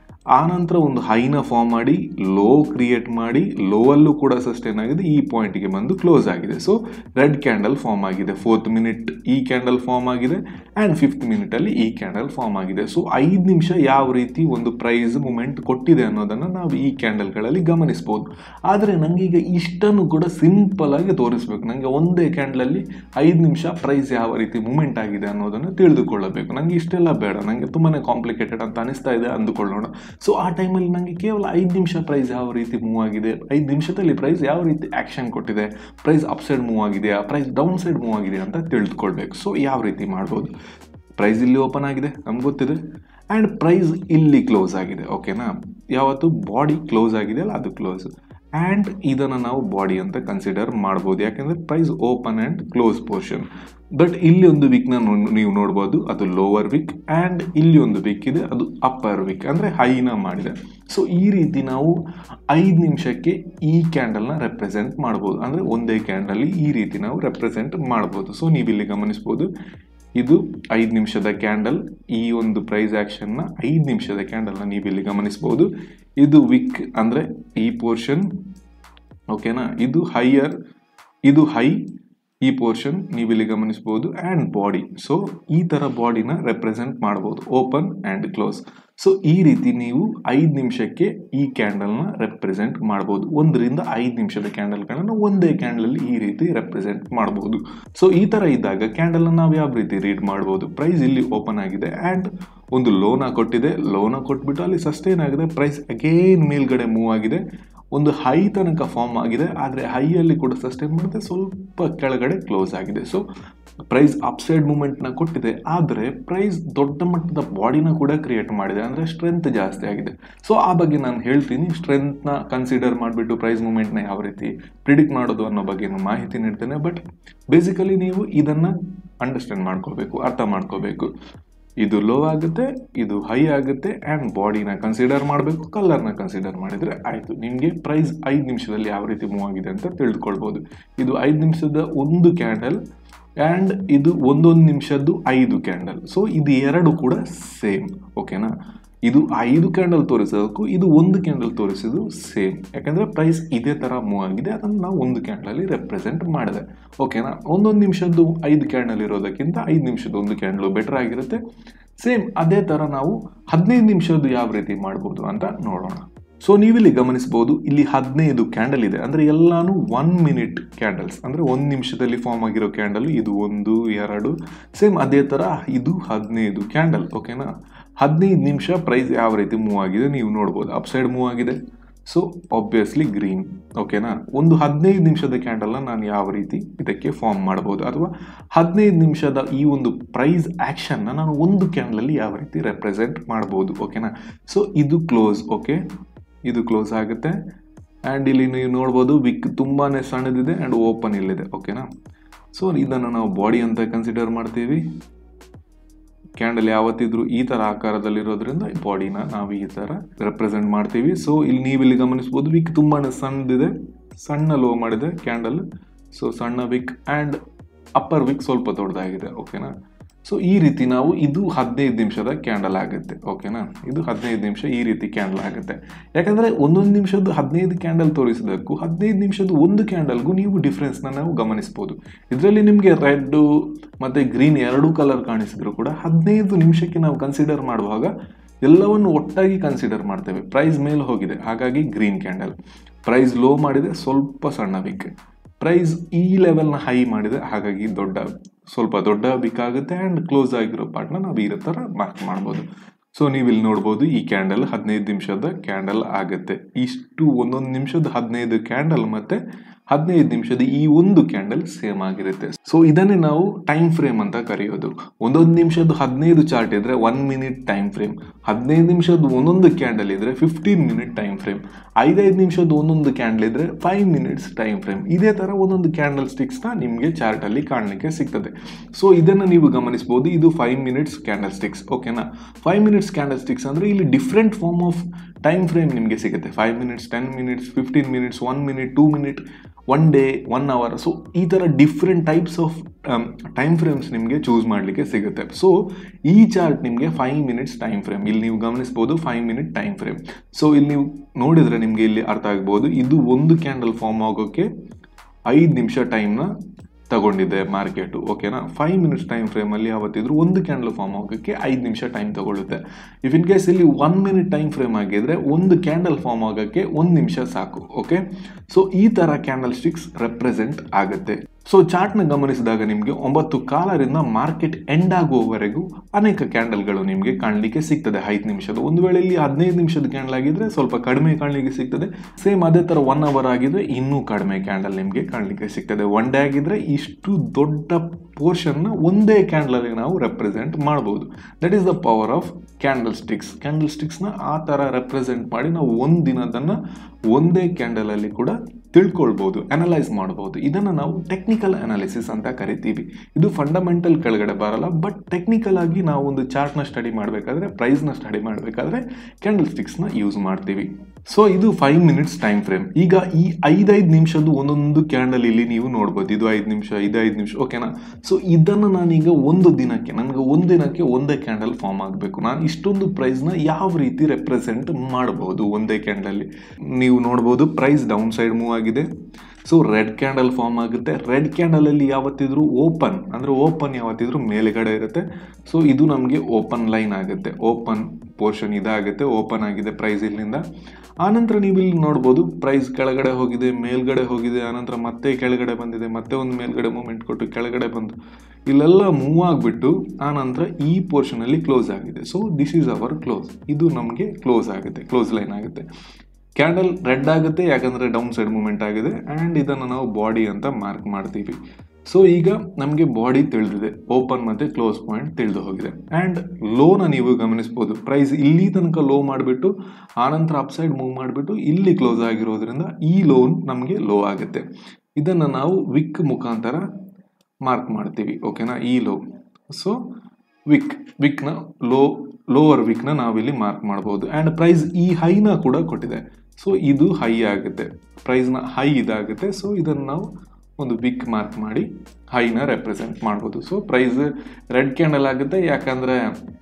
Speaker 1: ಆನಂತರ ಒಂದು ಹೈನ ಫಾರ್ಮ್ ಮಾಡಿ ಲೋ ಕ್ರಿಯೇಟ್ ಮಾಡಿ ಲೋವಲ್ಲೂ ಕೂಡ ಸಸ್ಟೈನ್ ಆಗಿದೆ ಈ ಪಾಯಿಂಟ್ಗೆ ಬಂದು ಕ್ಲೋಸ್ ಆಗಿದೆ ಸೊ ರೆಡ್ ಕ್ಯಾಂಡಲ್ ಫಾರ್ಮ್ ಆಗಿದೆ ಫೋರ್ತ್ ಮಿನಿಟ್ ಈ ಕ್ಯಾಂಡಲ್ ಫಾರ್ಮ್ ಆಗಿದೆ ಆ್ಯಂಡ್ ಫಿಫ್ತ್ ಮಿನಿಟಲ್ಲಿ ಈ ಕ್ಯಾಂಡಲ್ ಫಾರ್ಮ್ ಆಗಿದೆ ಸೊ ಐದು ನಿಮಿಷ ಯಾವ ರೀತಿ ಒಂದು ಪ್ರೈಸ್ ಮೂಮೆಂಟ್ ಕೊಟ್ಟಿದೆ ಅನ್ನೋದನ್ನು ನಾವು ಈ ಕ್ಯಾಂಡಲ್ಗಳಲ್ಲಿ ಗಮನಿಸ್ಬೋದು ಆದರೆ ನನಗೀಗ ಇಷ್ಟನ್ನು ಕೂಡ ಸಿಂಪಲ್ ಆಗಿ ತೋರಿಸ್ಬೇಕು ನನಗೆ ಒಂದೇ ಕ್ಯಾಂಡಲಲ್ಲಿ ಐದು ನಿಮಿಷ ಪ್ರೈಸ್ ಯಾವ ರೀತಿ ಮೂಮೆಂಟ್ ಆಗಿದೆ ಅನ್ನೋದನ್ನು ತಿಳಿದುಕೊಳ್ಳಬೇಕು ನನಗೆ ಇಷ್ಟೆಲ್ಲ ಬೇಡ ನನಗೆ ತುಂಬಾ ಕಾಂಪ್ಲಿಕೇಟೆಡ್ ಅಂತ ಅನಿಸ್ತಾ ಇದೆ ಅಂದುಕೊಳ್ಳೋಣ ಸೊ ಆ ಟೈಮಲ್ಲಿ ನನಗೆ ಕೇವಲ ಐದು ನಿಮಿಷ ಪ್ರೈಸ್ ಯಾವ ರೀತಿ ಮೂವ್ ಆಗಿದೆ ಐದು ನಿಮಿಷದಲ್ಲಿ ಪ್ರೈಸ್ ಯಾವ ರೀತಿ ಆ್ಯಕ್ಷನ್ ಕೊಟ್ಟಿದೆ ಪ್ರೈಸ್ ಅಪ್ ಸೈಡ್ ಮೂವ್ ಆಗಿದೆಯಾ ಪ್ರೈಸ್ ಡೌನ್ ಸೈಡ್ ಮೂವ್ ಆಗಿದೆ ಅಂತ ತಿಳಿದುಕೊಳ್ಬೇಕು ಸೊ ಯಾವ ರೀತಿ ಮಾಡ್ಬೋದು ಪ್ರೈಸ್ ಇಲ್ಲಿ ಓಪನ್ ಆಗಿದೆ ನಮ್ಗೆ ಗೊತ್ತಿದೆ ಆ್ಯಂಡ್ ಪ್ರೈಸ್ ಇಲ್ಲಿ ಕ್ಲೋಸ್ ಆಗಿದೆ ಓಕೆನಾ ಯಾವತ್ತು ಬಾಡಿ ಕ್ಲೋಸ್ ಆಗಿದೆ ಅಲ್ಲ ಅದು ಕ್ಲೋಸ್ ಆ್ಯಂಡ್ ಇದನ್ನು ನಾವು ಬಾಡಿ ಅಂತ ಕನ್ಸಿಡರ್ ಮಾಡ್ಬೋದು ಯಾಕೆಂದರೆ price open and close portion but ಇಲ್ಲಿ ಒಂದು ವಿಕ್ನ ನೀವು ನೋಡ್ಬೋದು ಅದು ಲೋವರ್ ವಿಕ್ ಆ್ಯಂಡ್ ಇಲ್ಲಿ ಒಂದು ವಿಕ್ ಇದೆ ಅದು ಅಪ್ಪರ್ ವಿಕ್ ಅಂದರೆ ಹೈನ ಮಾಡಿದೆ ಸೊ ಈ ರೀತಿ ನಾವು ಐದು ನಿಮಿಷಕ್ಕೆ ಈ ಕ್ಯಾಂಡಲ್ನ ರೆಪ್ರೆಸೆಂಟ್ ಮಾಡ್ಬೋದು ಅಂದರೆ ಒಂದೇ ಕ್ಯಾಂಡಲ್ಲಿ ಈ ರೀತಿ ನಾವು ರೆಪ್ರೆಸೆಂಟ್ ಮಾಡ್ಬೋದು ಸೊ ನೀವು ಇಲ್ಲಿ ಗಮನಿಸ್ಬೋದು ಇದು ಐದು ನಿಮಿಷದ ಕ್ಯಾಂಡಲ್ ಈ ಒಂದು ಪ್ರೈಸ್ ಆ್ಯಕ್ಷನ್ನ ಐದು ನಿಮಿಷದ ಕ್ಯಾಂಡಲ್ನ ನೀವು ಇಲ್ಲಿ ಗಮನಿಸ್ಬೋದು ಇದು ವಿಕ್ ಅಂದರೆ ಈ ಪೋರ್ಷನ್ ಓಕೆನಾ ಇದು ಹೈಯರ್ ಇದು ಹೈ ಈ ಪೋರ್ಷನ್ ನೀವು ಇಲ್ಲಿ ಗಮನಿಸ್ಬೋದು ಆ್ಯಂಡ್ ಬಾಡಿ ಸೊ ಈ ಥರ ಬಾಡಿನ ರೆಪ್ರೆಸೆಂಟ್ ಮಾಡ್ಬೋದು ಓಪನ್ ಆ್ಯಂಡ್ ಕ್ಲೋಸ್ ಸೊ ಈ ರೀತಿ ನೀವು ಐದು ನಿಮಿಷಕ್ಕೆ ಈ ಕ್ಯಾಂಡಲ್ನ ರೆಪ್ರೆಸೆಂಟ್ ಮಾಡ್ಬೋದು ಒಂದರಿಂದ ಐದು ನಿಮಿಷದ ಕ್ಯಾಂಡಲ್ಗಳನ್ನು ಒಂದೇ ಕ್ಯಾಂಡಲಲ್ಲಿ ಈ ರೀತಿ ರೆಪ್ರೆಸೆಂಟ್ ಮಾಡ್ಬೋದು ಸೊ ಈ ಥರ ಇದ್ದಾಗ ಕ್ಯಾಂಡಲ್ನ ನಾವು ಯಾವ ರೀತಿ ರೀಡ್ ಮಾಡ್ಬೋದು ಪ್ರೈಸ್ ಇಲ್ಲಿ ಓಪನ್ ಆಗಿದೆ ಆ್ಯಂಡ್ ಒಂದು ಲೋನ ಕೊಟ್ಟಿದೆ ಲೋನ ಕೊಟ್ಬಿಟ್ಟು ಅಲ್ಲಿ ಸಸ್ಟೈನ್ ಆಗಿದೆ ಪ್ರೈಸ್ ಅಗೇನ್ ಮೇಲ್ಗಡೆ ಮೂವ್ ಆಗಿದೆ ಒಂದು ಹೈ ತನಕ ಫಾರ್ಮ್ ಆಗಿದೆ ಆದರೆ ಹೈಯಲ್ಲಿ ಕೂಡ ಸಸ್ಟೈನ್ ಮಾಡಿದೆ ಸ್ವಲ್ಪ ಕೆಳಗಡೆ ಕ್ಲೋಸ್ ಆಗಿದೆ ಸೊ ಪ್ರೈಸ್ ಅಪ್ಸೈಡ್ ಮೂಮೆಂಟ್ನ ಕೊಟ್ಟಿದೆ ಆದರೆ ಪ್ರೈಸ್ ದೊಡ್ಡ ಮಟ್ಟದ ಬಾಡಿನ ಕೂಡ ಕ್ರಿಯೇಟ್ ಮಾಡಿದೆ ಅಂದರೆ ಸ್ಟ್ರೆಂತ್ ಜಾಸ್ತಿ ಆಗಿದೆ ಸೊ ಆ ಬಗ್ಗೆ ನಾನು ಹೇಳ್ತೀನಿ ಸ್ಟ್ರೆಂತ್ನ ಕನ್ಸಿಡರ್ ಮಾಡಿಬಿಟ್ಟು ಪ್ರೈಸ್ ಮೂಮೆಂಟ್ನ ಯಾವ ರೀತಿ ಪ್ರಿಡಿಕ್ಟ್ ಮಾಡೋದು ಅನ್ನೋ ಬಗ್ಗೆ ನಾನು ಮಾಹಿತಿ ನೀಡ್ತೇನೆ ಬಟ್ ಬೇಸಿಕಲಿ ನೀವು ಇದನ್ನು ಅಂಡರ್ಸ್ಟ್ಯಾಂಡ್ ಮಾಡ್ಕೋಬೇಕು ಅರ್ಥ ಮಾಡ್ಕೋಬೇಕು ಇದು ಲೋ ಆಗುತ್ತೆ ಇದು ಹೈ ಆಗುತ್ತೆ ಆ್ಯಂಡ್ ಬಾಡಿನ ಕನ್ಸಿಡರ್ ಮಾಡಬೇಕು ಕಲರ್ನ ಕನ್ಸಿಡರ್ ಮಾಡಿದರೆ ಆಯಿತು ನಿಮಗೆ ಪ್ರೈಸ್ ಐದು ನಿಮಿಷದಲ್ಲಿ ಯಾವ ರೀತಿ ಮೂವ್ ಆಗಿದೆ ಅಂತ ತಿಳಿದುಕೊಳ್ಬೋದು ಇದು ಐದು ನಿಮಿಷದ ಒಂದು ಕ್ಯಾಂಡಲ್ ಆ್ಯಂಡ್ ಇದು ಒಂದೊಂದು ನಿಮಿಷದ್ದು ಐದು ಕ್ಯಾಂಡಲ್ ಸೊ ಇದು ಎರಡು ಕೂಡ ಸೇಮ್ ಓಕೆನಾ ಇದು ಐದು ಕ್ಯಾಂಡಲ್ ತೋರಿಸೋದಕ್ಕೂ ಇದು ಒಂದು ಕ್ಯಾಂಡಲ್ ತೋರಿಸೋದು ಸೇಮ್ ಯಾಕಂದರೆ ಪ್ರೈಸ್ ಇದೇ ಥರ ಮೂವ್ ಆಗಿದೆ ಅದನ್ನು ನಾವು ಒಂದು ಕ್ಯಾಂಡಲಲ್ಲಿ ರೆಪ್ರೆಸೆಂಟ್ ಮಾಡಿದೆ ಓಕೆನಾ ಒಂದೊಂದು ನಿಮಿಷದ್ದು ಐದು ಕ್ಯಾಂಡಲ್ ಇರೋದಕ್ಕಿಂತ ಐದು ನಿಮಿಷದ ಒಂದು ಕ್ಯಾಂಡಲು ಬೆಟರ್ ಆಗಿರುತ್ತೆ ಸೇಮ್ ಅದೇ ಥರ ನಾವು ಹದಿನೈದು ನಿಮಿಷದ್ದು ಯಾವ ರೀತಿ ಮಾಡ್ಬೋದು ಅಂತ ನೋಡೋಣ ಸೊ ನೀವಿಲ್ಲಿ ಗಮನಿಸಬಹುದು ಇಲ್ಲಿ ಹದಿನೈದು ಕ್ಯಾಂಡಲ್ ಇದೆ ಅಂದರೆ ಎಲ್ಲಾನು ಒನ್ ಮಿನಿಟ್ ಕ್ಯಾಂಡಲ್ಸ್ ಅಂದರೆ ಒಂದು ನಿಮಿಷದಲ್ಲಿ ಫಾರ್ಮ್ ಆಗಿರೋ ಕ್ಯಾಂಡಲ್ ಇದು ಒಂದು ಎರಡು ಸೇಮ್ ಅದೇ ಥರ ಇದು ಹದಿನೈದು ಕ್ಯಾಂಡಲ್ ಓಕೆನಾ ಹದಿನೈದು ನಿಮಿಷ ಪ್ರೈಸ್ ಯಾವ ರೀತಿ ಮೂವ್ ಆಗಿದೆ ನೀವು ನೋಡ್ಬೋದು ಅಪ್ಸೈಡ್ ಮೂವ್ ಆಗಿದೆ ಸೊ ಆಬ್ವಿಯಸ್ಲಿ ಗ್ರೀನ್ ಓಕೆನಾ ಒಂದು ಹದಿನೈದು ನಿಮಿಷದ ಕ್ಯಾಂಡಲ್ನ ನಾನು ಯಾವ ರೀತಿ ಇದಕ್ಕೆ ಫಾರ್ಮ್ ಮಾಡ್ಬೋದು ಅಥವಾ ಹದಿನೈದು ನಿಮಿಷದ ಈ ಒಂದು ಪ್ರೈಸ್ ಆ್ಯಕ್ಷನ್ನ ನಾನು ಒಂದು ಕ್ಯಾಂಡಲಲ್ಲಿ ಯಾವ ರೀತಿ ರೆಪ್ರೆಸೆಂಟ್ ಮಾಡ್ಬೋದು ಓಕೆನಾ ಸೊ ಇದು ಕ್ಲೋಸ್ ಓಕೆ ಇದು ಕ್ಲೋಸ್ ಆಗುತ್ತೆ ಆ್ಯಂಡ್ ಇಲ್ಲಿ ನೀವು ನೋಡ್ಬೋದು ವಿಕ್ ತುಂಬಾ ಸಣ್ಣದಿದೆ ಆ್ಯಂಡ್ ಓಪನ್ ಇಲ್ಲಿದೆ ಓಕೆನಾ ಸೊ ಇದನ್ನು ನಾವು ಬಾಡಿ ಅಂತ ಕನ್ಸಿಡರ್ ಮಾಡ್ತೀವಿ ಕ್ಯಾಂಡಲ್ ಯಾವತ್ತಿದ್ರೂ ಈ ಥರ ಆಕಾರದಲ್ಲಿರೋದ್ರಿಂದ ಬಾಡಿನ ನಾವು ಈ ಥರ ರೆಪ್ರೆಸೆಂಟ್ ಮಾಡ್ತೀವಿ ಸೊ ಇಲ್ಲಿ ನೀವು ಇಲ್ಲಿ ಗಮನಿಸ್ಬೋದು ವಿಕ್ ತುಂಬಾ ಸಣ್ಣದಿದೆ ಸಣ್ಣ ಲೋ ಮಾಡಿದೆ ಕ್ಯಾಂಡಲ್ ಸೊ ಸಣ್ಣ ವಿಕ್ ಆ್ಯಂಡ್ ಅಪ್ಪರ್ ವಿಕ್ ಸ್ವಲ್ಪ ದೊಡ್ಡದಾಗಿದೆ ಓಕೆನಾ ಸೊ ಈ ರೀತಿ ನಾವು ಇದು ಹದಿನೈದು ನಿಮಿಷದ ಕ್ಯಾಂಡಲ್ ಆಗುತ್ತೆ ಓಕೆನಾ ಇದು ಹದಿನೈದು ನಿಮಿಷ ಈ ರೀತಿ ಕ್ಯಾಂಡಲ್ ಆಗುತ್ತೆ ಯಾಕಂದರೆ ಒಂದೊಂದು ನಿಮಿಷದ್ದು ಹದಿನೈದು ಕ್ಯಾಂಡಲ್ ತೋರಿಸೋದಕ್ಕೂ ಹದಿನೈದು ನಿಮಿಷದ ಒಂದು ಕ್ಯಾಂಡಲ್ಗೂ ನೀವು ಡಿಫ್ರೆನ್ಸ್ನ ನಾವು ಗಮನಿಸ್ಬೋದು ಇದರಲ್ಲಿ ನಿಮಗೆ ರೆಡ್ಡು ಮತ್ತು ಗ್ರೀನ್ ಎರಡೂ ಕಲರ್ ಕಾಣಿಸಿದ್ರು ಕೂಡ ಹದಿನೈದು ನಿಮಿಷಕ್ಕೆ ನಾವು ಕನ್ಸಿಡರ್ ಮಾಡುವಾಗ ಎಲ್ಲವನ್ನು ಒಟ್ಟಾಗಿ ಕನ್ಸಿಡರ್ ಮಾಡ್ತೇವೆ ಪ್ರೈಸ್ ಮೇಲೆ ಹೋಗಿದೆ ಹಾಗಾಗಿ ಗ್ರೀನ್ ಕ್ಯಾಂಡಲ್ ಪ್ರೈಸ್ ಲೋ ಮಾಡಿದೆ ಸ್ವಲ್ಪ ಸಣ್ಣ ವಿಕ್ ಪ್ರೈಸ್ ಈ ಲೆವೆಲ್ನ ಹೈ ಮಾಡಿದೆ ಹಾಗಾಗಿ ದೊಡ್ಡ ಸ್ವಲ್ಪ ದೊಡ್ಡ ವಿಕ್ ಆಗುತ್ತೆ ಆ್ಯಂಡ್ ಕ್ಲೋಸ್ ಆಗಿರೋ ಪಾರ್ಟ್ನ ನಾವು ಈ ಥರ ಮಾರ್ಕ್ ಮಾಡ್ಬೋದು ಸೊ ನೀವು ಇಲ್ಲಿ ನೋಡ್ಬೋದು ಈ ಕ್ಯಾಂಡಲ್ ಹದಿನೈದು ನಿಮಿಷದ ಕ್ಯಾಂಡಲ್ ಆಗುತ್ತೆ ಇಷ್ಟು ಒಂದೊಂದು ನಿಮಿಷದ ಹದಿನೈದು ಕ್ಯಾಂಡಲ್ ಮತ್ತೆ ಹದಿನೈದು ನಿಮಿಷದ ಈ ಒಂದು ಕ್ಯಾಂಡಲ್ ಸೇಮ್ ಆಗಿರುತ್ತೆ ಸೊ ಇದನ್ನೇ ನಾವು ಟೈಮ್ ಫ್ರೇಮ್ ಅಂತ ಕರೆಯೋದು ಒಂದೊಂದು ನಿಮಿಷದ ಹದಿನೈದು ಚಾರ್ಟ್ ಇದ್ರೆ ಒನ್ ಮಿನಿಟ್ ಟೈಮ್ ಫ್ರೇಮ್ ಹದಿನೈದು ನಿಮಿಷದ ಒಂದೊಂದು ಕ್ಯಾಂಡಲ್ ಇದ್ರೆ ಫಿಫ್ಟೀನ್ ಮಿನಿಟ್ ಟೈಮ್ ಫ್ರೇಮ್ ಐದೈದು ನಿಮಿಷದ ಒಂದೊಂದು ಕ್ಯಾಂಡಲ್ ಇದ್ರೆ ಫೈವ್ ಮಿನಿಟ್ಸ್ ಟೈಮ್ ಫ್ರೇಮ್ ಇದೇ ತರ ಒಂದೊಂದು ಕ್ಯಾಂಡಲ್ ಸ್ಟಿಕ್ಸ್ನ ನಿಮಗೆ ಚಾರ್ಟ್ ಅಲ್ಲಿ ಕಾಣಲಿಕ್ಕೆ ಸಿಗ್ತದೆ ಸೊ ಇದನ್ನು ನೀವು ಗಮನಿಸಬಹುದು ಇದು ಫೈವ್ ಮಿನಿಟ್ಸ್ ಕ್ಯಾಂಡಲ್ ಸ್ಟಿಕ್ಸ್ ಓಕೆನಾ ಫೈವ್ ಮಿನಿಟ್ಸ್ ಕ್ಯಾಂಡಲ್ ಸ್ಟಿಕ್ಸ್ ಅಂದ್ರೆ ಇಲ್ಲಿ different form of time frame ನಿಮಗೆ ಸಿಗುತ್ತೆ five minutes ten minutes fifteen minutes one minute two minute one day one hour so ಈ ಥರ different types of time frames ನಿಮಗೆ choose ಮಾಡಲಿಕ್ಕೆ ಸಿಗುತ್ತೆ ಸೊ ಈ ಚಾರ್ಟ್ ನಿಮಗೆ ಫೈವ್ ಮಿನಿಟ್ಸ್ ಟೈಮ್ ಫ್ರೇಮ್ ಇಲ್ಲಿ ನೀವು ಗಮನಿಸ್ಬೋದು five minute time frame so ಇಲ್ಲಿ ನೀವು ನೋಡಿದರೆ ನಿಮಗೆ ಇಲ್ಲಿ ಅರ್ಥ ಆಗ್ಬೋದು ಇದು ಒಂದು ಕ್ಯಾಂಡಲ್ ಫಾರ್ಮ್ ಆಗೋಕ್ಕೆ ಐದು ನಿಮಿಷ ಟೈಮ್ನ ತಗೊಂಡಿದೆ ಮಾರ್ಕೆಟು ಓಕೆನಾ ಫೈವ್ ಮಿನಿಟ್ಸ್ ಟೈಮ್ ಫ್ರೇಮಲ್ಲಿ ಯಾವತ್ತಿದ್ರು ಒಂದು ಕ್ಯಾಂಡಲ್ ಫಾರ್ಮ್ ಆಗೋಕ್ಕೆ ಐದು ನಿಮಿಷ ಟೈಮ್ ತಗೊಳ್ಳುತ್ತೆ ಇಫ್ ಇನ್ ಕೇಸ್ ಇಲ್ಲಿ ಒನ್ ಮಿನಿಟ್ ಟೈಮ್ ಫ್ರೇಮ್ ಆಗಿದ್ರೆ ಒಂದು ಕ್ಯಾಂಡಲ್ ಫಾರ್ಮ್ ಆಗೋಕ್ಕೆ ಒಂದು ನಿಮಿಷ ಸಾಕು ಓಕೆ ಸೊ ಈ ಥರ ಕ್ಯಾಂಡಲ್ ಸ್ಟಿಕ್ಸ್ ರೆಪ್ರೆಸೆಂಟ್ ಆಗುತ್ತೆ ಸೊ ಚಾರ್ಟ್ನ ಗಮನಿಸಿದಾಗ ನಿಮಗೆ ಒಂಬತ್ತು ಕಾಲರಿಂದ ಮಾರ್ಕೆಟ್ ಎಂಡ್ ಆಗುವವರೆಗೂ ಅನೇಕ ಕ್ಯಾಂಡಲ್ಗಳು ನಿಮಗೆ ಕಾಣಲಿಕ್ಕೆ ಸಿಗ್ತದೆ ಐದು ನಿಮಿಷದ ಒಂದು ವೇಳೆ ಇಲ್ಲಿ ಹದಿನೈದು ನಿಮಿಷದ ಕ್ಯಾಂಡಲ್ ಆಗಿದ್ರೆ ಸ್ವಲ್ಪ ಕಡಿಮೆ ಕಾಣಲಿಕ್ಕೆ ಸಿಗ್ತದೆ ಸೇಮ್ ಅದೇ ಥರ ಒನ್ ಅವರ್ ಆಗಿದ್ರೆ ಇನ್ನೂ ಕಡಿಮೆ ಕ್ಯಾಂಡಲ್ ನಿಮಗೆ ಕಾಣಲಿಕ್ಕೆ ಸಿಗ್ತದೆ ಒನ್ ಡೇ ಆಗಿದ್ರೆ ಇಷ್ಟು ದೊಡ್ಡ ಪೋರ್ಷನ್ನ ಒಂದೇ ಕ್ಯಾಂಡಲಲ್ಲಿ ನಾವು ರೆಪ್ರೆಸೆಂಟ್ ಮಾಡ್ಬೋದು that is the power of candlesticks candle ಸ್ಟಿಕ್ಸ್ನ ಆ ಥರ ರೆಪ್ರೆಸೆಂಟ್ ಮಾಡಿ ನಾವು ಒಂದು ದಿನದನ್ನು ಒಂದೇ ಕ್ಯಾಂಡಲಲ್ಲಿ ಕೂಡ ತಿಳ್ಕೊಳ್ಬೋದು ಅನಲೈಸ್ ಮಾಡ್ಬೋದು ಇದನ್ನು ನಾವು ಟೆಕ್ನಿಕಲ್ ಅನಾಲಿಸಿಸ್ ಅಂತ ಕರಿತೀವಿ ಇದು ಫಂಡಮೆಂಟಲ್ ಕೆಳಗಡೆ ಬರಲ್ಲ ಬಟ್ ಟೆಕ್ನಿಕಲ್ ಆಗಿ ನಾವು ಒಂದು ಚಾರ್ಟ್ನ ಸ್ಟಡಿ ಮಾಡಬೇಕಾದ್ರೆ ಪ್ರೈಸ್ನ ಸ್ಟಡಿ ಮಾಡಬೇಕಾದ್ರೆ ಕ್ಯಾಂಡಲ್ ಸ್ಟಿಕ್ಸ್ನ ಯೂಸ್ ಮಾಡ್ತೀವಿ ಸೊ ಇದು ಫೈವ್ ಮಿನಿಟ್ಸ್ ಟೈಮ್ ಫ್ರೇಮ್ ಈಗ ಈ ಐದೈದು ನಿಮಿಷದ್ದು ಒಂದೊಂದು ಕ್ಯಾಂಡಲ್ ಇಲ್ಲಿ ನೀವು ನೋಡ್ಬೋದು ಇದು ಐದು ನಿಮಿಷ ಇದು ಐದು ನಿಮಿಷ ಓಕೆನಾ ಸೊ ಇದನ್ನು ನಾನೀಗ ಒಂದು ದಿನಕ್ಕೆ ನನಗೆ ಒಂದು ದಿನಕ್ಕೆ ಒಂದೇ ಕ್ಯಾಂಡಲ್ ಫಾರ್ಮ್ ಆಗಬೇಕು ನಾನು ಇಷ್ಟೊಂದು ಪ್ರೈಸ್ನ ಯಾವ ರೀತಿ ರೆಪ್ರೆಸೆಂಟ್ ಮಾಡಬಹುದು ಒಂದೇ ಕ್ಯಾಂಡಲ್ಲಿ ನೀವು ನೋಡ್ಬೋದು ಪ್ರೈಸ್ ಡೌನ್ ಸೈಡ್ ಮೂವ್ ಆಗಿದೆ ಸೊ ರೆಡ್ ಕ್ಯಾಂಡಲ್ ಫಾರ್ಮ್ ಆಗುತ್ತೆ ರೆಡ್ ಕ್ಯಾಂಡಲಲ್ಲಿ ಯಾವತ್ತಿದ್ರು ಓಪನ್ ಅಂದರೆ ಓಪನ್ ಯಾವತ್ತಿದ್ರು ಮೇಲ್ಗಡೆ ಇರುತ್ತೆ ಸೊ ಇದು ನಮಗೆ ಓಪನ್ ಲೈನ್ ಆಗುತ್ತೆ ಓಪನ್ ಪೋರ್ಷನ್ ಇದಾಗುತ್ತೆ ಓಪನ್ ಆಗಿದೆ ಪ್ರೈಸ್ ಇಲ್ಲಿಂದ ಆನಂತರ ನೀವು ಇಲ್ಲಿ ನೋಡ್ಬೋದು ಪ್ರೈಸ್ ಕೆಳಗಡೆ ಹೋಗಿದೆ ಮೇಲ್ಗಡೆ ಹೋಗಿದೆ ಆನಂತರ ಮತ್ತೆ ಕೆಳಗಡೆ ಬಂದಿದೆ ಮತ್ತೆ ಒಂದು ಮೇಲ್ಗಡೆ ಮೂಮೆಂಟ್ ಕೊಟ್ಟು ಕೆಳಗಡೆ ಬಂದು ಇಲ್ಲೆಲ್ಲ ಮೂವ್ ಆಗಿಬಿಟ್ಟು ಆನಂತರ ಈ ಪೋರ್ಷನಲ್ಲಿ ಕ್ಲೋಸ್ ಆಗಿದೆ so this is our close ಇದು ನಮಗೆ ಕ್ಲೋಸ್ ಆಗುತ್ತೆ ಕ್ಲೋಸ್ ಲೈನ್ ಆಗುತ್ತೆ ಕ್ಯಾಂಡಲ್ ರೆಡ್ ಆಗುತ್ತೆ ಯಾಕಂದರೆ ಡೌನ್ ಸೈಡ್ ಮೂಮೆಂಟ್ ಆಗಿದೆ ಆ್ಯಂಡ್ ಇದನ್ನು ನಾವು ಬಾಡಿ ಅಂತ ಮಾರ್ಕ್ ಮಾಡ್ತೀವಿ ಸೊ ಈಗ ನಮಗೆ ಬಾಡಿ ತಿಳಿದಿದೆ ಓಪನ್ ಮತ್ತು ಕ್ಲೋಸ್ ಪಾಯಿಂಟ್ ತಿಳಿದು ಹೋಗಿದೆ ಆ್ಯಂಡ್ ಲೋನ ನೀವು ಗಮನಿಸ್ಬೋದು ಪ್ರೈಸ್ ಇಲ್ಲಿ ತನಕ ಲೋ ಮಾಡಿಬಿಟ್ಟು ಆನಂತರ ಅಪ್ಸೈಡ್ ಮೂವ್ ಮಾಡಿಬಿಟ್ಟು ಇಲ್ಲಿ ಕ್ಲೋಸ್ ಆಗಿರೋದ್ರಿಂದ ಈ ಲೋನ್ ನಮಗೆ ಲೋ ಆಗುತ್ತೆ ಇದನ್ನು ನಾವು ವಿಕ್ ಮುಖಾಂತರ ಮಾರ್ಕ್ ಮಾಡ್ತೀವಿ ಓಕೆನಾ ಈ ಲೋ ಸೊ ವಿಕ್ ವಿಕ್ನ ಲೋ ಲೋವರ್ ವಿಕ್ನ ನಾವಿಲ್ಲಿ ಮಾರ್ಕ್ ಮಾಡ್ಬೋದು ಆ್ಯಂಡ್ ಪ್ರೈಸ್ ಈ ಹೈನ ಕೂಡ ಕೊಟ್ಟಿದೆ ಸೊ ಇದು ಹೈ ಆಗುತ್ತೆ ಪ್ರೈಸ್ನ ಹೈ ಇದಾಗುತ್ತೆ ಸೊ ಇದನ್ನು ನಾವು ಒಂದು ವಿಕ್ ಮಾರ್ಕ್ ಮಾಡಿ ಹೈನ ರೆಪ್ರೆಸೆಂಟ್ ಮಾಡ್ಬೋದು ಸೊ ಪ್ರೈಸ್ ರೆಡ್ ಕ್ಯಾಂಡಲ್ ಆಗುತ್ತೆ ಯಾಕಂದರೆ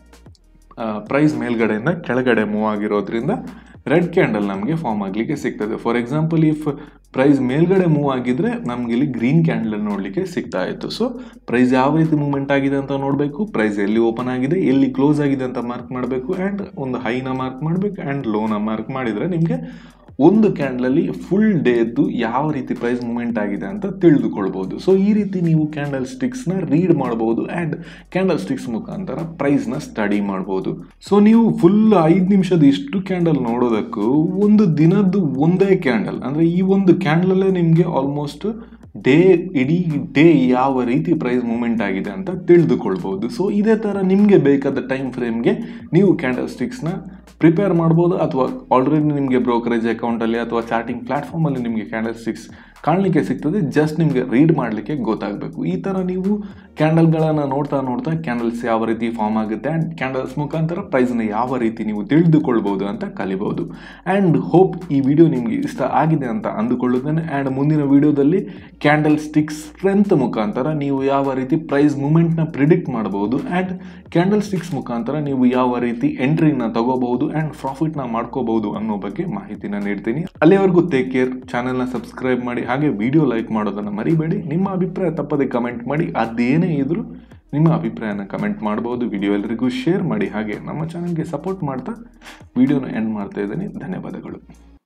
Speaker 1: ಪ್ರೈಸ್ ಮೇಲ್ಗಡೆಯಿಂದ ಕೆಳಗಡೆ ಮೂವ್ ಆಗಿರೋದ್ರಿಂದ ರೆಡ್ ಕ್ಯಾಂಡಲ್ ನಮಗೆ ಫಾರ್ಮ್ ಆಗಲಿಕ್ಕೆ ಸಿಗ್ತದೆ ಫಾರ್ ಎಕ್ಸಾಂಪಲ್ ಇಫ್ ಪ್ರೈಸ್ ಮೇಲ್ಗಡೆ ಮೂವ್ ಆಗಿದ್ರೆ ನಮ್ಗೆ ಇಲ್ಲಿ ಗ್ರೀನ್ ಕ್ಯಾಂಡಲ್ ನೋಡಲಿಕ್ಕೆ ಸಿಗ್ತಾ ಇತ್ತು ಸೊ ಪ್ರೈಸ್ ಯಾವ ರೀತಿ ಮೂವ್ಮೆಂಟ್ ಆಗಿದೆ ಅಂತ ನೋಡಬೇಕು ಪ್ರೈಸ್ ಎಲ್ಲಿ ಓಪನ್ ಆಗಿದೆ ಎಲ್ಲಿ ಕ್ಲೋಸ್ ಆಗಿದೆ ಅಂತ ಮಾರ್ಕ್ ಮಾಡಬೇಕು ಆ್ಯಂಡ್ ಒಂದು ಹೈನ ಮಾರ್ಕ್ ಮಾಡಬೇಕು ಆ್ಯಂಡ್ ಲೋನ ಮಾರ್ಕ್ ಮಾಡಿದರೆ ನಿಮಗೆ ಒಂದು ಕ್ಯಾಂಡಲಲ್ಲಿ ಫುಲ್ ಡೇದ್ದು ಯಾವ ರೀತಿ ಪ್ರೈಸ್ ಮೂವ್ಮೆಂಟ್ ಆಗಿದೆ ಅಂತ ತಿಳಿದುಕೊಳ್ಬೋದು ಸೊ ಈ ರೀತಿ ನೀವು ಕ್ಯಾಂಡಲ್ ಸ್ಟಿಕ್ಸ್ನ ರೀಡ್ ಮಾಡ್ಬೋದು ಆ್ಯಂಡ್ ಕ್ಯಾಂಡಲ್ ಸ್ಟಿಕ್ಸ್ ಮುಖಾಂತರ ಪ್ರೈಸ್ನ ಸ್ಟಡಿ ಮಾಡ್ಬೋದು ಸೊ ನೀವು ಫುಲ್ ಐದು ನಿಮಿಷದ ಇಷ್ಟು ಕ್ಯಾಂಡಲ್ ನೋಡೋದಕ್ಕೂ ಒಂದು ದಿನದ್ದು ಒಂದೇ ಕ್ಯಾಂಡಲ್ ಅಂದರೆ ಈ ಒಂದು ಕ್ಯಾಂಡಲಲ್ಲೇ ನಿಮಗೆ ಆಲ್ಮೋಸ್ಟ್ ಡೇ ಇಡೀ ಡೇ ಯಾವ ರೀತಿ ಪ್ರೈಸ್ ಮೂಮೆಂಟ್ ಆಗಿದೆ ಅಂತ ತಿಳಿದುಕೊಳ್ಬೋದು ಸೊ ಇದೇ ಥರ ನಿಮಗೆ ಬೇಕಾದ ಟೈಮ್ ಫ್ರೇಮ್ಗೆ ನೀವು ಕ್ಯಾಂಡಲ್ ಸ್ಟಿಕ್ಸ್ನ ಪ್ರಿಪೇರ್ ಮಾಡ್ಬೋದು ಅಥವಾ ಆಲ್ರೆಡಿ ನಿಮಗೆ ಬ್ರೋಕರೇಜ್ ಅಕೌಂಟಲ್ಲಿ ಅಥವಾ ಚಾಟಿಂಗ್ ಪ್ಲಾಟ್ಫಾರ್ಮಲ್ಲಿ ನಿಮಗೆ ಕ್ಯಾಂಡಲ್ ಸ್ಟಿಕ್ಸ್ ಕಾಣಲಿಕ್ಕೆ ಸಿಗ್ತದೆ ಜಸ್ಟ್ ನಿಮಗೆ ರೀಡ್ ಮಾಡಲಿಕ್ಕೆ ಗೊತ್ತಾಗಬೇಕು ಈ ಥರ ನೀವು ಕ್ಯಾಂಡಲ್ಗಳನ್ನು ನೋಡ್ತಾ ನೋಡ್ತಾ ಕ್ಯಾಂಡಲ್ಸ್ ಯಾವ ರೀತಿ ಫಾರ್ಮ್ ಆಗುತ್ತೆ ಆ್ಯಂಡ್ ಕ್ಯಾಂಡಲ್ಸ್ ಮುಖಾಂತರ ಪ್ರೈಸ್ನ ಯಾವ ರೀತಿ ನೀವು ತಿಳಿದುಕೊಳ್ಬೋದು ಅಂತ ಕಲಿಬಹುದು ಆ್ಯಂಡ್ ಹೋಪ್ ಈ ವಿಡಿಯೋ ನಿಮಗೆ ಇಷ್ಟ ಆಗಿದೆ ಅಂತ ಅಂದುಕೊಳ್ಳುತ್ತೇನೆ ಆ್ಯಂಡ್ ಮುಂದಿನ ವಿಡಿಯೋದಲ್ಲಿ ಕ್ಯಾಂಡಲ್ ಸ್ಟಿಕ್ಸ್ ಸ್ಟ್ರೆಂತ್ ಮುಖಾಂತರ ನೀವು ಯಾವ ರೀತಿ ಪ್ರೈಸ್ ಮೂಮೆಂಟ್ನ ಪ್ರಿಡಿಕ್ಟ್ ಮಾಡಬಹುದು ಆ್ಯಂಡ್ ಕ್ಯಾಂಡಲ್ ಸ್ಟಿಕ್ಸ್ ಮುಖಾಂತರ ನೀವು ಯಾವ ರೀತಿ ಎಂಟ್ರಿನ ತಗೋಬಹುದು ಆ್ಯಂಡ್ ಪ್ರಾಫಿಟ್ನ ಮಾಡ್ಕೋಬಹುದು ಅನ್ನೋ ಬಗ್ಗೆ ಮಾಹಿತಿನ ನೀಡ್ತೀನಿ ಅಲ್ಲಿವರೆಗೂ ಟೇಕ್ ಕೇರ್ ಚಾನೆಲ್ನ ಸಬ್ಸ್ಕ್ರೈಬ್ ಮಾಡಿ ಹಾಗೆ ವಿಡಿಯೋ ಲೈಕ್ ಮಾಡೋದನ್ನು ಮರಿಬೇಡಿ ನಿಮ್ಮ ಅಭಿಪ್ರಾಯ ತಪ್ಪದೆ ಕಮೆಂಟ್ ಮಾಡಿ ಅದೇನೇ ಇದ್ರೂ ನಿಮ್ಮ ಅಭಿಪ್ರಾಯನ ಕಮೆಂಟ್ ಮಾಡ್ಬೋದು ವಿಡಿಯೋ ಎಲ್ಲರಿಗೂ ಶೇರ್ ಮಾಡಿ ಹಾಗೆ ನಮ್ಮ ಚಾನಲ್ಗೆ ಸಪೋರ್ಟ್ ಮಾಡ್ತಾ ವಿಡಿಯೋನ ಎಂಡ್ ಮಾಡ್ತಾ ಇದ್ದೀನಿ ಧನ್ಯವಾದಗಳು